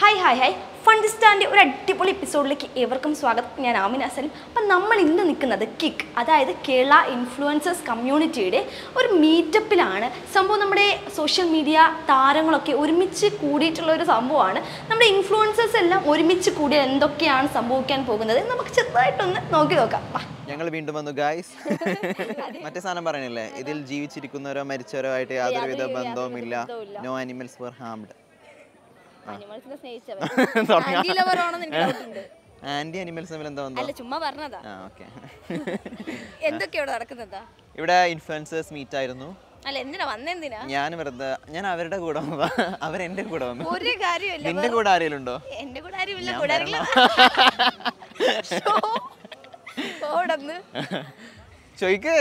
Hi hi hi ഫണ്ടിസ്റ്റാൻ്റെ ഒരു അടിപൊളി എപ്പിസോഡിലേക്ക് ഏവർക്കും സ്വാഗതം ഞാൻ ആമിന സലിം അപ്പം നമ്മൾ ഇന്ന് നിൽക്കുന്നത് കിക്ക് അതായത് കേരള ഇൻഫ്ലുവൻസേഴ്സ് കമ്മ്യൂണിറ്റിയുടെ ഒരു മീറ്റപ്പിലാണ് സംഭവം നമ്മുടെ സോഷ്യൽ മീഡിയ താരങ്ങളൊക്കെ ഒരുമിച്ച് കൂടിയിട്ടുള്ള ഒരു സംഭവമാണ് നമ്മുടെ ഇൻഫ്ലുവൻസേഴ്സ് എല്ലാം ഒരുമിച്ച് കൂടിയാൽ എന്തൊക്കെയാണ് സംഭവിക്കാൻ പോകുന്നത് നമുക്ക് ചെറുതായിട്ടൊന്ന് നോക്കി നോക്കാം വാ. ഞങ്ങൾ വീണ്ടും വന്നു ഗായ്സ് മറ്റേ സാധനം പറയണില്ലേ ഇതിൽ ജീവിച്ചിരിക്കുന്നവരോ മരിച്ചവരോ ആയിട്ട് യാതൊരുവിധ ബന്ധവുമില്ല no animals were harmed anti animals തമ്മിൽ എന്താ ബന്ധം അല്ല ചുമ്മാ പറഞ്ഞതാ ആ ഓക്കെ എന്തൊക്കെയാണ് നടക്കുന്നതാ ഇവിടെ ഇൻഫ്ലുവൻസേഴ്സ് മീറ്റ് ആയിരുന്നു അല്ല എന്തിനാ വന്നെന്തിനാ ഞാൻ വെറുതെ ഞാൻ അവരുടെ കൂടെ വന്നതാ അവരെന്റെ കൂടെ വന്നു ഒരു കാര്യമില്ല നിന്റെ കൂടെ ആരെങ്കിലും ഉണ്ടോ എന്റെ കൂടെ ആരുമില്ല ഞാൻ കൂടെ വരണം. ഓടന്ന് ചോയ്ക്ക്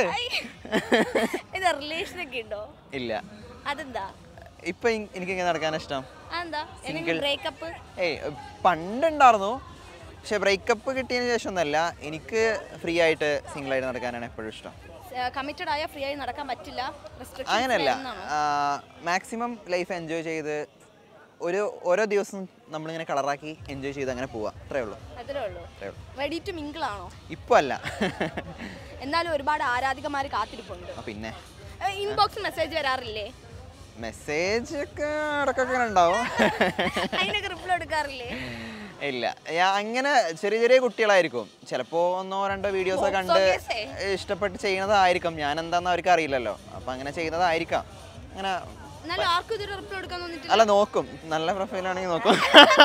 ഇത് റിലേഷൻ ഒക്കെ ഉണ്ടോ ഇല്ല അതെന്താ ഇപ്പൊ ഇ- എനിക്കിങ്ങനെ നടക്കാൻ ഇഷ്ടം അതെന്താ എന്തെങ്കിലും ബ്രേക്കപ്പ് ഏയ് പണ്ടുണ്ടായിരുന്നു പക്ഷെ ബ്രേക്കപ്പ് കിട്ടിയതിന് ശേഷം ഒന്നല്ല എനിക്ക് ഫ്രീ ആയിട്ട് സിംഗിൾ ആയിട്ട് നടക്കാനാണ് എപ്പോഴും ഇഷ്ടം കമ്മിറ്റഡ് ആയ ഫ്രീ ആയി നടക്കാൻ പറ്റില്ല അങ്ങനെയല്ല റെസ്ട്രിക്ഷൻ മാക്സിമം ലൈഫ് എൻജോയ് ചെയ്ത് ഒരു ഓരോ ദിവസം നമ്മളിങ്ങനെ കളറാക്കി എൻജോയ് ചെയ്ത് അങ്ങനെ പോവാം അത്രേ ഉള്ളൂ അത്രേ ഉള്ളൂ അത്രേ ഉള്ളൂ റെഡി ടു മിങ്കിൾ ആണോ ഇപ്പോൾ അല്ല എന്നാലും ഒരുപാട് ആരാധികമാർ കാത്തിരിപ്പുണ്ട് ആ, പിന്നെ ഇൻബോക്സ് മെസ്സേജ് വരാറില്ലേ മെസ്സേജ് ഒക്കെ ഇടയ്ക്കൊക്കെ ഇങ്ങനെ ഉണ്ടാവും അതിനൊക്കെ റിപ്ലൈ എടുക്കാറില്ലേ ഇല്ല ഞാൻ അങ്ങനെ ചെറിയ ചെറിയ കുട്ടികളായിരിക്കും ചിലപ്പോൾ ഒന്നോ രണ്ടോ വീഡിയോസ് ഒക്കെ കണ്ട് obvious ഏ. ഇഷ്ടപ്പെട്ട് ചെയ്യുന്നതായിരിക്കും ഞാൻ എന്താണെന്ന് അവർക്ക് അറിയില്ലല്ലോ അപ്പം അങ്ങനെ ചെയ്യുന്നതായിരിക്കാം അങ്ങനെ എന്നാലും ആർക്കും ഇതൊരു റിപ്ലൈ എടുക്കാൻ തോന്നിട്ടില്ല അല്ല നോക്കും നല്ല പ്രൊഫൈലാണെങ്കിൽ നോക്കും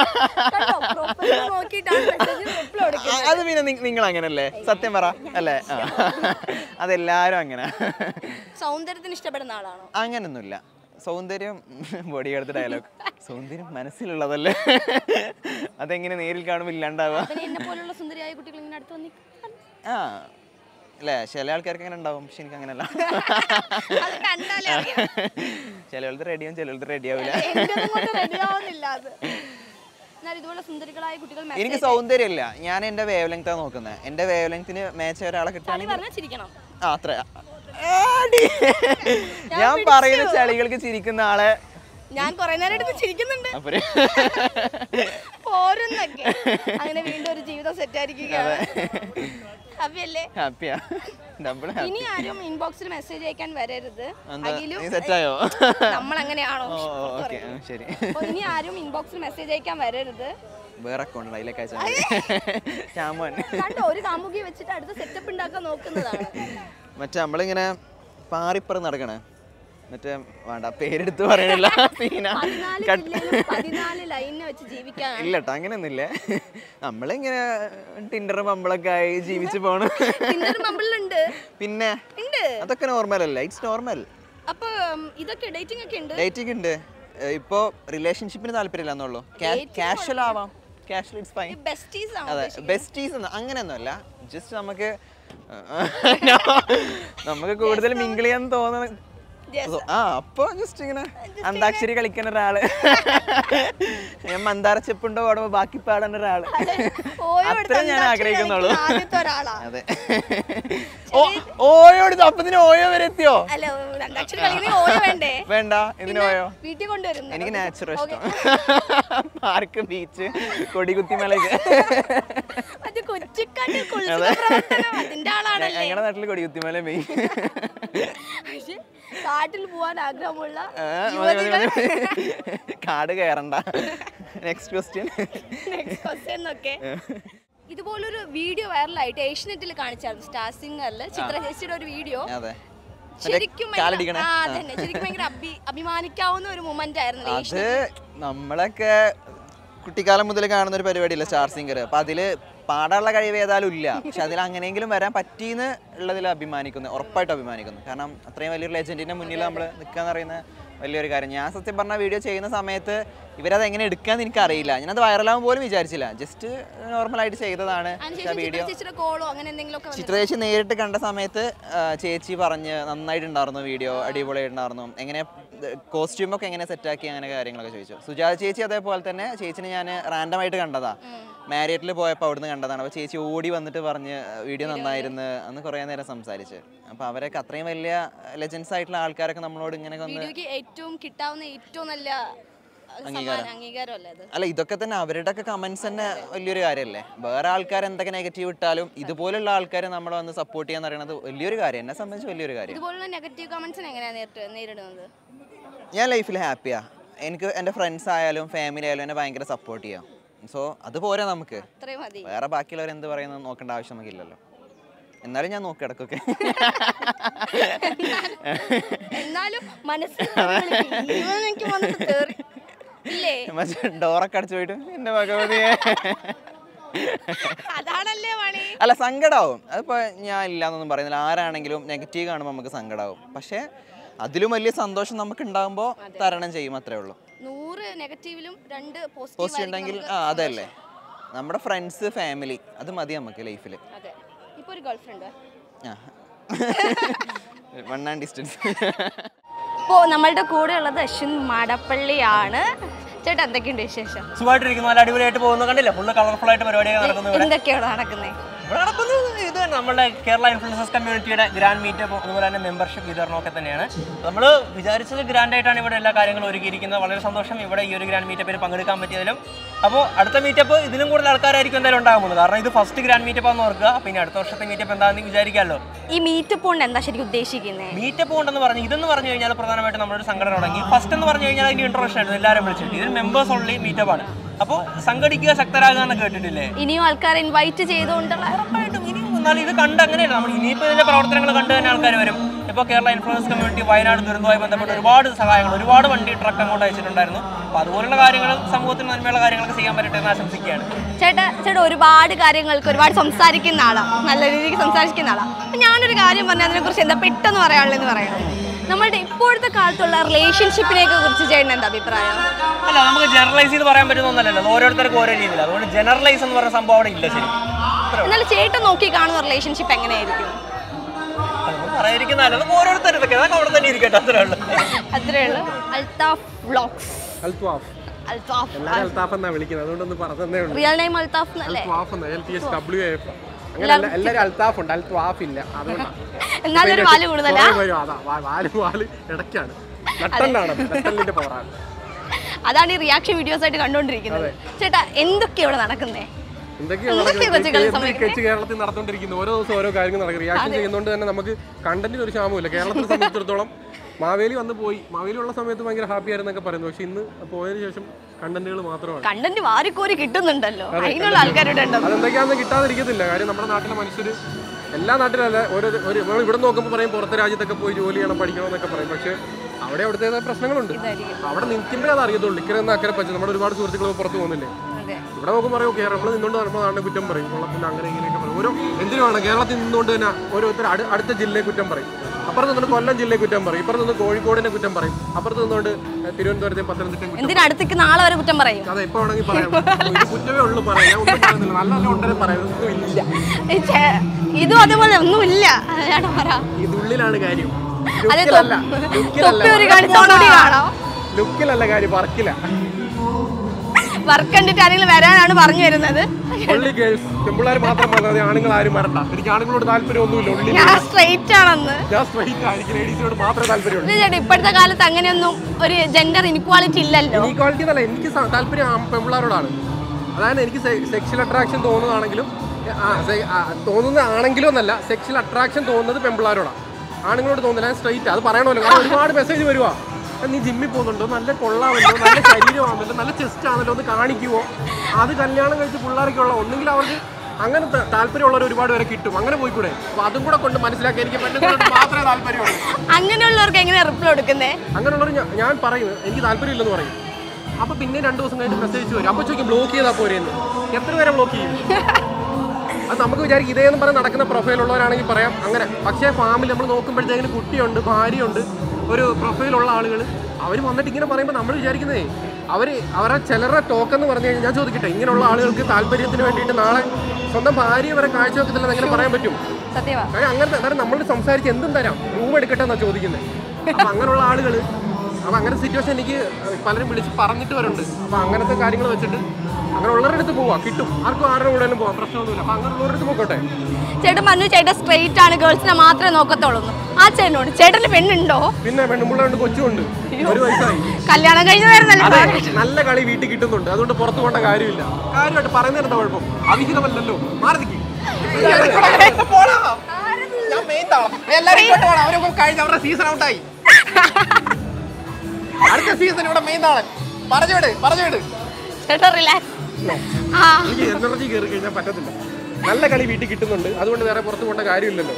പ്രൊഫൈൽ നോക്കിയിട്ടാണ് മെസ്സേജ് റിപ്ലൈ എടുക്കുക ആ, അത് പിന്നെ നിങ്ങൾ അങ്ങനല്ലേ സത്യം പറ അല്ലേ ആ. അതെല്ലാരും അങ്ങനെ സൗന്ദര്യത്തിന് ഇഷ്ടപ്പെടുന്ന ആളാണോ അങ്ങനൊന്നുമില്ല സൗന്ദര്യം ബോഡി എടുത്ത ഡയലോഗ് സൗന്ദര്യം മനസ്സിലുള്ളതല്ലേ അതെങ്ങനെ നേരിൽ കാണുമ്പോൾ ഇല്ലാണ്ടാവുക പിന്നെ എന്നെ പോലുള്ള സുന്ദരിയായ കുട്ടികൾ ഇങ്ങനെ അടുത്ത് വന്നി ആ അല്ലേ ചില ആൾക്കാർക്ക് അങ്ങനെ ഉണ്ടാവും പക്ഷെ എനിക്ക് അങ്ങനെയല്ല അത് കണ്ടാലേ അറിയാം ചിലവൾക്ക് റെഡിയാവും ചിലവൾക്ക് റെഡി ആവില്ല റെഡിയാവുന്നില്ല അത് എന്നാൽ ഇതുപോലെ സുന്ദരികളായ കുട്ടികൾ message എനിക്ക് സൗന്ദര്യമില്ല ഞാൻ എൻ്റെ വേവ് ലെങ്ത് നോക്കുന്നത് എൻ്റെ വേവ് ലെങ്ത്തിന് മാച്ച് ഒരാളെ ചളി കിട്ടുകയാണെങ്കിൽ പറഞ്ഞാൽ ചിരിക്കണം ആ അത്ര ആടി. ഞാൻ പറയുന്ന ചളികൾക്ക് ചിരിക്കുന്ന ആളെ ഞാൻ കുറെ നേരം എടുത്ത് ചിരിക്കുന്നുണ്ട് അപ്പൊ പോരുന്നൊക്കെ അങ്ങനെ വീണ്ടും ഒരു ജീവിതം സെറ്റ് ആയിരിക്കുകയാണ് ഹാപ്പിയല്ലേ ഹാപ്പിയാ ഡബിൾ ഹാപ്പി ഇനി ആരും ഇൻബോക്സിൽ മെസ്സേജ് അയക്കാൻ വരരുത് എന്താ അഖിലും നീ സെറ്റായോ നമ്മൾ അങ്ങനെയാണോ ഓ ഓക്കെ ശരി അപ്പൊ ഇനി ആരും ഇൻബോക്സിൽ മെസ്സേജ് അയക്കാൻ വരരുത് വേറെ അക്കൗണ്ട് അതിലേക്ക് അയച്ചാൽ ചാമോൻ കണ്ടോ ഒരു കാമുകി വെച്ചിട്ട് അടുത്ത സെറ്റപ്പ് ഉണ്ടാക്കാൻ നോക്കുന്നതാണ് മറ്റേ നമ്മളിങ്ങനെ പാറിപ്പറ നടക്കണേ മറ്റേ വേണ്ട പേരെടുത്ത് പറയണില്ല സീന പതിനാല് കട്ട് ജില്ലയിലും പതിനാല് ലൈനിനെ വെച്ച് ജീവിക്കാനാണ് ഇല്ല കേട്ടോ അങ്ങനെയൊന്നുമില്ല നമ്മളിങ്ങനെ ടിൻഡറും പമ്പളൊക്കെ ആയി ജീവിച്ചു പോണു ഇന്നൊരു മമ്പിളുണ്ട് പിന്നെ ഉണ്ട് അതൊക്കെ നോർമൽ അല്ല ഇറ്റ്സ് നോർമൽ അപ്പൊ ഉം, ഇതൊക്കെ ഡേറ്റിംഗ് ഒക്കെ ഉണ്ട് ഡേറ്റിംഗ് ഉണ്ട് ഏഹ് ഇപ്പോ റിലേഷൻഷിപ്പിന് താല്പര്യമില്ല എന്നുള്ളൂ കാഷ്വൽ ആവാം കാഷ്വൽ ഇറ്റ്സ് ഫൈൻ ബെസ്റ്റീസ് ആണ് അതെ ബെസ്റ്റീസ് അങ്ങനെയൊന്നുമല്ല ജസ്റ്റ് നമുക്ക് നമുക്ക് കൂടുതൽ മിങ്കിൾ ചെയ്യാൻ തോന്നുന്ന Just ആ അപ്പൊ ജസ്റ്റ് ഇങ്ങനെ അന്താക്ഷരി കളിക്കുന്ന ഒരാള് ഞാൻ മന്ദാര ചെപ്പുണ്ടോ പാടുമ്പോ ബാക്കി പാടുന്ന ഒരാള് ഓയോ എടുത്ത് അത്രേ ഞാൻ അന്താക്ഷരി ആഗ്രഹിക്കുന്നുള്ളൂ കളിക്കുന്ന ആദ്യത്തെ ഒരാളാ അതെ ഓ ഓയോട് അപ്പത്തിന് ഓയോ വരെ എത്തിയോ അല്ല രണ്ടാക്ഷരി കളിക്കുന്ന ഓയോ വേണ്ടേ വേണ്ട ഇതിന് ഓയോ വീട്ടിൽ കൊണ്ടുവരുന്നു എനിക്ക് നാച്ചുറൽ ഇഷ്ടം പാർക്ക് ബീച്ച് കൊടികുത്തി മലയ്ക്ക് മറ്റേ കൊച്ചിക്കാട്ട് കുളിച്ചുക പ്രവർത്തനം അതിന്റെ ആളാണല്ലേ ഞങ്ങളുടെ നാട്ടിൽ കൊടികുത്തി മല മെയിൻ പക്ഷെ കാട്ടിൽ പോവാൻ ആഗ്രഹമുള്ള ആ, മതി, മതി, മതി. കാട് കയറണ്ട നെക്സ്റ്റ് ക്വസ്റ്റ്യൻ നെക്സ്റ്റ് ക്വസ്റ്റ്യൻ ഒക്കെ ഇതുപോലൊരു വീഡിയോ വൈറലായിട്ട് ഏഷ്യനെറ്റിൽ കാണിച്ചായിരുന്നു സ്റ്റാർ സിംഗറിൽ ചിത്ര ചേച്ചിയുടെ ഒരു വീഡിയോ അതെ ശരിക്കും ഭയങ്കര- കാലടിക്കണേ ആ, അതന്നെ ശരിക്കും ഭയങ്കര അഭി അഭിമാനിക്കാവുന്ന ഒരു മൊമെന്റ് ആയിരുന്നു അത് നമ്മളൊക്കെ കുട്ടിക്കാലം മുതൽ കാണുന്ന ഒരു പരിപാടിയല്ല സ്റ്റാർ സിംഗർ അപ്പൊ അതില് പാടാനുള്ള കഴിവ് ഏതായാലും ഇല്ല പക്ഷെ അതിൽ അങ്ങനെയെങ്കിലും വരാൻ പറ്റീന്ന് ഉള്ളതിൽ അഭിമാനിക്കുന്നു ഉറപ്പായിട്ട് അഭിമാനിക്കുന്നു കാരണം അത്രയും വലിയൊരു ലെജൻഡിന്റെ മുന്നിൽ നമ്മൾ നിൽക്കാന്ന് പറയുന്ന വലിയൊരു കാര്യം ഞാൻ സത്യം പറഞ്ഞ വീഡിയോ ചെയ്യുന്ന സമയത്ത് ഇവരത് എങ്ങനെ എടുക്കാന്ന് എനിക്ക് അറിയില്ല ഞാനത് വൈറലാവാൻ പോലും വിചാരിച്ചില്ല ജസ്റ്റ് നോർമലായിട്ട് ചെയ്തതാണ് പക്ഷെ അതിനുശേഷം ചിത്ര വീഡിയോ ചേച്ചിയുടെ കോളോ അങ്ങനെ എന്തെങ്കിലും ഒക്കെ ചിത്ര ചേച്ചി നേരിട്ട് കണ്ട സമയത്ത് ആ, ചേച്ചി പറഞ്ഞ് നന്നായിട്ടുണ്ടായിരുന്നു വീഡിയോ അടിപൊളിയായിട്ടുണ്ടായിരുന്നു എങ്ങനെ കോസ്റ്റ്യൂം ഒക്കെ എങ്ങനെ സെറ്റാക്കി അങ്ങനെ കാര്യങ്ങളൊക്കെ ചോദിച്ചു സുജാത ചേച്ചി അതേപോലെ തന്നെ ചേച്ചിനെ ഞാൻ റാൻഡം ആയിട്ട് കണ്ടതാ മാരിയറ്റിൽ പോയപ്പോൾ അവിടുന്ന് കണ്ടതാണ് അപ്പോൾ ചേച്ചി ഓടി വന്നിട്ട് പറഞ്ഞ് വീഡിയോ നന്നായിരുന്നു അന്ന് കുറേ നേരം സംസാരിച്ച് അപ്പോൾ അവരൊക്കെ അത്രയും വലിയ ലെജൻസ് ആയിട്ടുള്ള ആൾക്കാരൊക്കെ നമ്മളോട് ഇങ്ങനെ ഒന്ന് വീഡിയോക്ക് ഏറ്റവും കിട്ടാവുന്ന ഏറ്റവും നല്ല അംഗീകാരം അംഗീകാരമല്ല അത് അല്ല ഇതൊക്കെ തന്നെ അവരുടെ ഒക്കെ കമന്റ്സ് തന്നെ വലിയൊരു കാര്യമല്ലേ വേറെ ആൾക്കാർ എന്തൊക്കെ നെഗറ്റീവ് ഇട്ടാലും ഇതുപോലുള്ള ആൾക്കാരെ നമ്മളെ വന്ന് സപ്പോർട്ട് ചെയ്യാന്ന് പറയുന്നത് വലിയൊരു കാര്യം എന്നെ സംബന്ധിച്ച് വലിയൊരു കാര്യം ഇതുപോലുള്ള നെഗറ്റീവ് കമന്റ്സിന് എങ്ങനെയാണ് നേരിട്ട് നേരിടുന്നത് ഞാൻ ലൈഫിൽ ഹാപ്പിയാ എനിക്ക് എൻ്റെ ഫ്രണ്ട്സ് ആയാലും ഫാമിലി ആയാലും എന്നെ ഭയങ്കര സപ്പോർട്ട് ചെയ്യാം സോ അത് പോരാ നമുക്ക് അത്രയും മതി വേറെ ബാക്കിയുള്ളവർ എന്ത് പറയുന്നത് നോക്കേണ്ട ആവശ്യം നമുക്കില്ലല്ലോ എന്നാലും ഞാൻ നോക്കി ഇടക്കൊക്കെ എന്നാലും മനസ്സിൽ ഇവൻ എനിക്ക് വന്നിട്ട് കേറി ഇല്ലേ മറ്റേ ഡോറൊക്കെ അടച്ചു പോയിട്ട് എൻ്റെ ഭഗവതിയെ അതാണല്ലേ പണി അല്ല സങ്കടാവും അതിപ്പോ ഞാൻ ഇല്ലാന്നൊന്നും പറയുന്നില്ല ആരാണെങ്കിലും നെഗറ്റീവ് കാണുമ്പോൾ നമുക്ക് സങ്കടാവും പക്ഷേ അതിലും വലിയ സന്തോഷം നമുക്ക് ഉണ്ടാകുമ്പോൾ തരണം ചെയ്യും അത്രേ ഉള്ളൂ നൂറ് നെഗറ്റീവിലും രണ്ട് പോസിറ്റീവ് പോസിറ്റീവ് ഉണ്ടെങ്കിൽ ആ അതല്ലേ നമ്മുടെ ഫ്രണ്ട്സ് ഫാമിലി അത് മതി നമുക്ക് ലൈഫിൽ അതെ ഇപ്പൊ ഒരു ഗേൾ ഫ്രണ്ട് ആ വൺ ആൻഡ് ഡിസ്റ്റൻസ് ഇപ്പോൾ നമ്മളുടെ കൂടെ ഉള്ളത് അശ്വിൻ മാടപ്പള്ളിയാണ് ചേട്ടാ എന്തൊക്കെയുണ്ട് വിശേഷം സുഖമായിട്ടിരിക്കുന്നു നല്ല അടിപൊളിയായിട്ട് പോകുന്നു കണ്ടില്ല ഫുള്ള് കളർഫുൾ ആയിട്ട് പരിപാടിയൊക്കെ നടക്കുന്നു ഇവിടെ എന്തൊക്കെയാണ് നടക്കുന്നത് ഇവിടെ നടക്കുന്നത് ഇത് തന്നെ നമ്മുടെ കേരള ഇൻഫ്ലുവൻസസ് കമ്മ്യൂണിറ്റിയുടെ ഗ്രാൻഡ് മീറ്റപ്പ് അതുപോലെ തന്നെ മെമ്പർഷിപ്പ് വിതരണമൊക്കെ തന്നെയാണ് നമ്മൾ വിചാരിച്ചത് ഗ്രാൻഡ് ആയിട്ടാണ് ഇവിടെ എല്ലാ കാര്യങ്ങളും ഒരുക്കിയിരിക്കുന്നത് വളരെ സന്തോഷം ഇവിടെ ഈ ഒരു ഗ്രാൻഡ് മീറ്റപ്പിൽ പങ്കെടുക്കാൻ പറ്റിയതിലും അപ്പോൾ അടുത്ത മീറ്റപ്പ് ഇതിലും കൂടുതൽ ആൾക്കാരായിരിക്കും എന്തായാലും ഉണ്ടാകുന്നത് കാരണം ഇത് ഫസ്റ്റ് ഗ്രാൻഡ് മീറ്റപ്പ് ആണെന്ന് ഓർക്കുക പിന്നെ അടുത്ത വർഷത്തെ മീറ്റപ്പ് എന്താണെന്ന് വിചാരിക്കാമല്ലോ ഈ മീറ്റപ്പ് കൊണ്ട് എന്താ ശരിക്കും ഉദ്ദേശിക്കുന്നത് മീറ്റപ്പ് ഉണ്ടെന്ന് പറഞ്ഞു ഇതെന്ന് പറഞ്ഞു കഴിഞ്ഞാൽ പ്രധാനമായിട്ട് നമ്മളൊരു സംഘടന തുടങ്ങി ഫസ്റ്റ് എന്ന് പറഞ്ഞു കഴിഞ്ഞാൽ അതിന് ഇൻട്രൊഡക്ഷൻ ആയിരുന്നു എല്ലാവരും വിളിച്ചിട്ട് ഇതിൽ മെമ്പേഴ്സ് ഓൺലി മീറ്റപ്പ് ആണ് അപ്പോൾ സംഘടിക്കുക ശക്തരാകുക എന്ന് കേട്ടിട്ടില്ലേ ഇനിയും ആൾക്കാരെ ഇൻവൈറ്റ് ചെയ്തുകൊണ്ടുള്ള ഉറപ്പായിട്ടും ഇനി എന്നാലും ഇത് കണ്ട് അങ്ങനെയല്ല നമ്മൾ ഇനിയിപ്പോൾ ഇതിന്റെ പ്രവർത്തനങ്ങൾ കണ്ട് തന്നെ ആൾക്കാർ വരും ഇപ്പോൾ കേരള ഇൻഫ്ലുവൻസ് കമ്മ്യൂണിറ്റി വയനാട് ദുരന്തവുമായി ബന്ധപ്പെട്ട് ഒരുപാട് സഹായങ്ങൾ ഒരുപാട് വണ്ടി ട്രക്ക് അങ്ങോട്ട് അയച്ചിട്ടുണ്ടായിരുന്നു അപ്പോൾ അതുപോലുള്ള കാര്യങ്ങൾ സമൂഹത്തിന് നന്മയുള്ള കാര്യങ്ങളൊക്കെ ചെയ്യാൻ പറ്റട്ടെ എന്ന് ആശംസിക്കുകയാണ് ചേട്ടാ ചേട്ടാ ഒരുപാട് കാര്യങ്ങൾക്ക് ഒരുപാട് സംസാരിക്കുന്ന ആളാണ് നല്ല രീതിക്ക് സംസാരിക്കുന്ന ആളാണ് അപ്പം ഞാനൊരു കാര്യം പറഞ്ഞാൽ അതിനെക്കുറിച്ച് എന്താ പെട്ടെന്ന് പറയാനുള്ളതെന്ന് പറയണം നമ്മളുടെ ഇപ്പോഴത്തെ കാലത്തുള്ള റിലേഷൻഷിപ്പിനെ കുറിച്ച് ചേട്ടൻ എന്താ അഭിപ്രായം അല്ല നമുക്ക് ജനറലൈസ് ചെയ്ത് പറയാൻ പറ്റുന്ന ഒന്നല്ലല്ലോ അത് ഓരോരുത്തർക്കും ഓരോ രീതിയിൽ അതുകൊണ്ട് ജനറലൈസ് എന്ന് പറയുന്ന സംഭവം അവിടെ ഇല്ല ശരി എന്നാൽ ചേട്ടൻ നോക്കി കാണുന്ന റിലേഷൻഷിപ്പ് എങ്ങനെയായിരിക്കും അതൊന്നും പറയാതിരിക്കുന്ന നല്ലത് ഓരോരുത്തരും ഇതൊക്കെ അതൊക്കെ അവിടെ തന്നെ ഇരിക്കട്ടെ അത്രേ ഉള്ളൂ അത്രേ ഉള്ളൂ അൽത്താഫ് വ്ളോഗ്സ് അൽത്വാഫ് അൽത്താഫ് എല്ലാവരും അൽത്താഫ് എന്നാ വിളിക്കുന്നത് അതുകൊണ്ടൊന്ന് പറഞ്ഞതേ ഉള്ളൂ റിയൽ നെയിം അൽത്താഫ് എന്നല്ലേ അൽത്വാഫ് എന്ന് L T S W F അങ്ങനെ എല്ലാ- എല്ലാവരും അൽത്താഫ് ഉണ്ട് അൽത്വാഫ് ഇല്ല അതുകൊണ്ടാണ് എന്നാലും ഒരു വാല് കൂടുതലാ കുറേ വരും അതാ വാ- വാല് വാല് ഇടയ്ക്കാണ് നട്ടലിനാണ് നട്ടലിന്റെ പവറാണ് അതാണ് ഈ റിയാക്ഷൻ വീഡിയോസ് ആയിട്ട് കണ്ടുകൊണ്ടിരിക്കുന്നത് ചേട്ടാ എന്തൊക്കെയാ ഇവിടെ നടക്കുന്നേ എന്തൊക്കെയാണ് എന്തൊക്കെയാ നടക്കുന്നത്? കൊച്ചുകൾ കേന്ദ്ര സമ്മതിക്കുന്നത്? കച്ച് കേരളത്തിൽ നടന്നുകൊണ്ടിരിക്കുന്നു ഓരോ ദിവസം ഓരോ കാര്യങ്ങൾ നടക്കും റിയാക്ഷൻ ചെയ്യുന്നതുകൊണ്ട് തന്നെ നമുക്ക് കണ്ടന്റിന് ഒരു ക്ഷാമമില്ല കേരളത്തെ സംബന്ധിച്ചിടത്തോളം മാവേലി വന്ന് പോയി മാവേലി ഉള്ള സമയത്ത് ഭയങ്കര ഹാപ്പി ആയിരുന്നൊക്കെ പറയുന്നു പക്ഷെ ഇന്ന് പോയതിനു ശേഷം കണ്ടന്റുകൾ മാത്രമാണ് കണ്ടന്റ് വാരിക്കോരി കിട്ടുന്നുണ്ടല്ലോ അതിനുള്ള ആൾക്കാരുടെ ഉണ്ടോ അതെന്തൊക്കെയാണെന്ന് കിട്ടാതിരിക്കത്തില്ല കാര്യം നമ്മുടെ നാട്ടിലെ മനുഷ്യർ എല്ലാ നാട്ടിലല്ല ഓരോ ഒരു നമ്മൾ ഇവിടെ നോക്കുമ്പോൾ പറയും പുറത്തെ രാജ്യത്തൊക്കെ പോയി ജോലി ചെയ്യണം പഠിക്കണം എന്നൊക്കെ പറയും പക്ഷേ അവിടെ അവിടുത്തെ പ്രശ്നങ്ങളുണ്ട് അവിടെ നിൽക്കുമ്പോഴേ അത് അറിയത്തുള്ളൂ ഇക്കരെ നിന്ന് അക്കരെ പറ്റും നമ്മുടെ ഒരുപാട് സുഹൃത്തുക്കൾ പുറത്ത് പോകുന്നില്ലേ അതെ ഇവിടെ നോക്കുമ്പോൾ പറയും കേരളം നമ്മൾ നിന്നുകൊണ്ട് നമ്മുടെ നാടിനെ കുറ്റം പറയും കൊള്ളത്തില്ല അങ്ങനെ ഇങ്ങനെയൊക്കെ പറയും ഓരോ എന്തിനുമാണ് കേരളത്തിൽ നിന്നുകൊണ്ട് തന്നെ ഓരോരുത്തർ അടു അടുത്ത ജില്ലയെ കുറ്റം പറയും അപ്പുറത്ത് നിന്നുകൊണ്ട് കൊല്ലം ജില്ലയെ കുറ്റം പറയും ഇപ്പുറത്ത് നിന്ന് കോഴിക്കോടിനെ കുറ്റം പറയും അപ്പുറത്ത് നിന്നുകൊണ്ട് തിരുവനന്തപുരത്തെ പത്തനംതിട്ടയും കുറ്റം എന്തിനാ അടുത്തേക്ക് നാളെ വരെ കുറ്റം പറയും അതെ എപ്പോ വേണമെങ്കിൽ പറയാം ഇത് കുറ്റമേ ഉള്ളൂ പറയാം ഞാൻ ഒന്നും പറയുന്നില്ല നല്ല നല്ല ഉണ്ടെന്ന് പറയാം ഒന്നും ഇല്ല ഏ, ഛേ, ഇതും അതേപോലെ ഒന്നുമില്ല ചേട്ടാ പറ ഇതുള്ളിലാണ് കാര്യം അതെ ലുക്കിലല്ല തൊപ്പി ഒരു കാണിച്ചോണോടി കാണാം ലുക്കിലല്ല കാര്യം വർക്കില വർക്ക് കണ്ടിട്ട് ആരെങ്കിലും വരാനാണ് പറഞ്ഞു വരുന്നത് ഒള്ളി ഗേൾസ് പെമ്പിള്ളേർ മാത്രം വന്നാൽ മതി ആണുങ്ങൾ ആരും വരണ്ട എനിക്ക് ആണുങ്ങളോട് താല്പര്യം ഒന്നുമില്ല ഉള്ളി ഞാൻ സ്ട്രെയിറ്റ് ആണെന്ന് ഞാൻ സ്ട്രൈറ്റ് ആയിരിക്കും ലേഡീസിനോട് മാത്രമേ താല്പര്യമുള്ളൂ ഇത് ചേട്ടാ ഇപ്പോഴത്തെ കാലത്ത് അങ്ങനെയൊന്നും ഒരു ജെൻഡർ ഇൻക്വാളിറ്റി ഇല്ലല്ലോ ഇനീക്വാളിറ്റി എന്നല്ല എനിക്ക് സ- താല്പര്യം ആ പെമ്പിള്ളേരോടാണ് അതായത് എനിക്ക് സെക്ഷൽ അട്രാക്ഷൻ തോന്നുന്നതാണെങ്കിലും ആ, സെ- ആ, തോന്നുന്നതാണെങ്കിലും എന്നല്ല സെക്ഷൽ അട്രാക്ഷൻ തോന്നുന്നത് പെമ്പിള്ളേരോടാണ് ആണുങ്ങളോട് തോന്നില്ല സ്ട്രൈറ്റ് അത് പറയണമല്ലോ കാരണം ഒരുപാട് മെസ്സേജ് വരുവാ നീ ജിമ്മിൽ പോകുന്നുണ്ടോ നല്ല കൊള്ളാമല്ലോ നല്ല ശരീരമാണല്ലോ നല്ല ചെസ്റ്റ് ആണല്ലോ ഒന്ന് കാണിക്കുവോ അത് കല്യാണം കഴിച്ച് പിള്ളേർക്കുള്ള ഒന്നെങ്കിൽ അവർക്ക് അങ്ങനെ ത- താല്പര്യമുള്ളവർ ഒരുപാട് പേരെ കിട്ടും അങ്ങനെ പോയിക്കൂടെ അപ്പൊ അതും കൂടെ കൊണ്ട് മനസ്സിലാക്കി എനിക്ക് പറ്റുന്നതുകൊണ്ട് മാത്രമേ താല്പര്യമുള്ളൂ അങ്ങനെയുള്ളവർക്ക് എങ്ങനെയാ റിപ്ലൈ കൊടുക്കുന്നേ അങ്ങനെയുള്ളവർ ഞാൻ- ഞാൻ പറയും എനിക്ക് താല്പര്യമില്ലെന്ന് പറയും അപ്പൊ പിന്നെ രണ്ടു ദിവസം കഴിഞ്ഞ് മെസ്സേജ് വരും അപ്പൊ ചോദിക്കും ബ്ലോക്ക് ചെയ്താൽ പോരെന്ന് എത്ര പേരെ ബ്ലോക്ക് ചെയ്യും അത് നമുക്ക് വിചാരിക്കും ഇതേന്ന് പറഞ്ഞ് നടക്കുന്ന പ്രൊഫൈൽ ഉള്ളവരാണെങ്കിൽ പറയാം അങ്ങനെ പക്ഷേ ഫാമിലി നമ്മൾ നോക്കുമ്പോഴത്തേക്കിന് കുട്ടിയുണ്ട് ഭാര്യയുണ്ട് ഒരു പ്രൊഫൈലുള്ള ആളുകൾ അവർ വന്നിട്ട് ഇങ്ങനെ പറയുമ്പോൾ നമ്മൾ വിചാരിക്കുന്നതേ അവർ അവരെ ചിലരുടെ ടോക്ക് എന്ന് പറഞ്ഞു കഴിഞ്ഞാൽ ഞാൻ ചോദിക്കട്ടെ ഇങ്ങനെയുള്ള ആളുകൾക്ക് താല്പര്യത്തിന് വേണ്ടിയിട്ട് നാളെ സ്വന്തം ഭാര്യയെ വരെ കാഴ്ചവെക്കത്തില്ലെന്ന് എങ്ങനെ പറയാൻ പറ്റും സത്യവാ കാര്യം അങ്ങനത്തെ അന്നേരം നമ്മൾ സംസാരിച്ച് എന്തും തരാം റൂം എടുക്കട്ടെ എന്നാ ചോദിക്കുന്നത് അപ്പൊ അങ്ങനെയുള്ള ആളുകൾ അപ്പോൾ അങ്ങനെ സിറ്റുവേഷൻ എനിക്ക് പലരും വിളിച്ച് പറഞ്ഞിട്ട് വരുന്നുണ്ട് അപ്പോൾ അങ്ങനത്തെ കാര്യങ്ങൾ വെച്ചിട്ട് അങ്ങനെ ഉള്ളവരുടെ അടുത്ത് പോവാം കിട്ടും ആർക്കും ആരുടെ കൂടെ പോവാം പ്രശ്നമൊന്നുമില്ല അപ്പോൾ അങ്ങനെ ഉള്ളവരുടെ അടുത്ത് പോയിക്കോട്ടെ ചേട്ടൻ പറഞ്ഞു ചേട്ടൻ സ്ട്രെയിറ്റ് ആണ് ഗേൾസിനെ മാത്രമേ നോക്കത്തുള്ളൂ എന്ന്. ആ ചേട്ടനോട് ചേട്ടന് പെണ്ണുണ്ടോ പിന്നെ പെണ്ണുമ്പിള്ളുണ്ട് കൊച്ചുമുണ്ട് ഒരു വയസ്സായി കല്യാണം കഴിഞ്ഞതായിരുന്നല്ലോ അതെ നല്ല കളി വീട്ടിൽ കിട്ടുന്നുണ്ട് അതുകൊണ്ട് പുറത്തു പോകേണ്ട കാര്യമില്ല കാര്യമായിട്ട് പറയുന്നതിന് എന്താ കുഴപ്പം അവിഹിതമല്ലല്ലോ മാറി നിൽക്ക്. ഞാൻ main താളം. എല്ലാവരും ഇങ്ങോട്ട് വാടാ. അവരൊക്കെ കഴിഞ്ഞ അവരുടെ സീസൺ ഔട്ടായി അടുത്ത സീസൺ ഇവിടെ മെയിൻ താളൻ പറഞ്ഞു വിട് പറഞ്ഞു വിട് ചേട്ടൻ റിലാക്സ് ആ എനിക്ക് എനർജി കയറി കഴിഞ്ഞാൽ പറ്റത്തില്ല നല്ല കളി വീട്ടിൽ കിട്ടുന്നുണ്ട് അതുകൊണ്ട് വേറെ പുറത്ത് പോകേണ്ട കാര്യമില്ലല്ലോ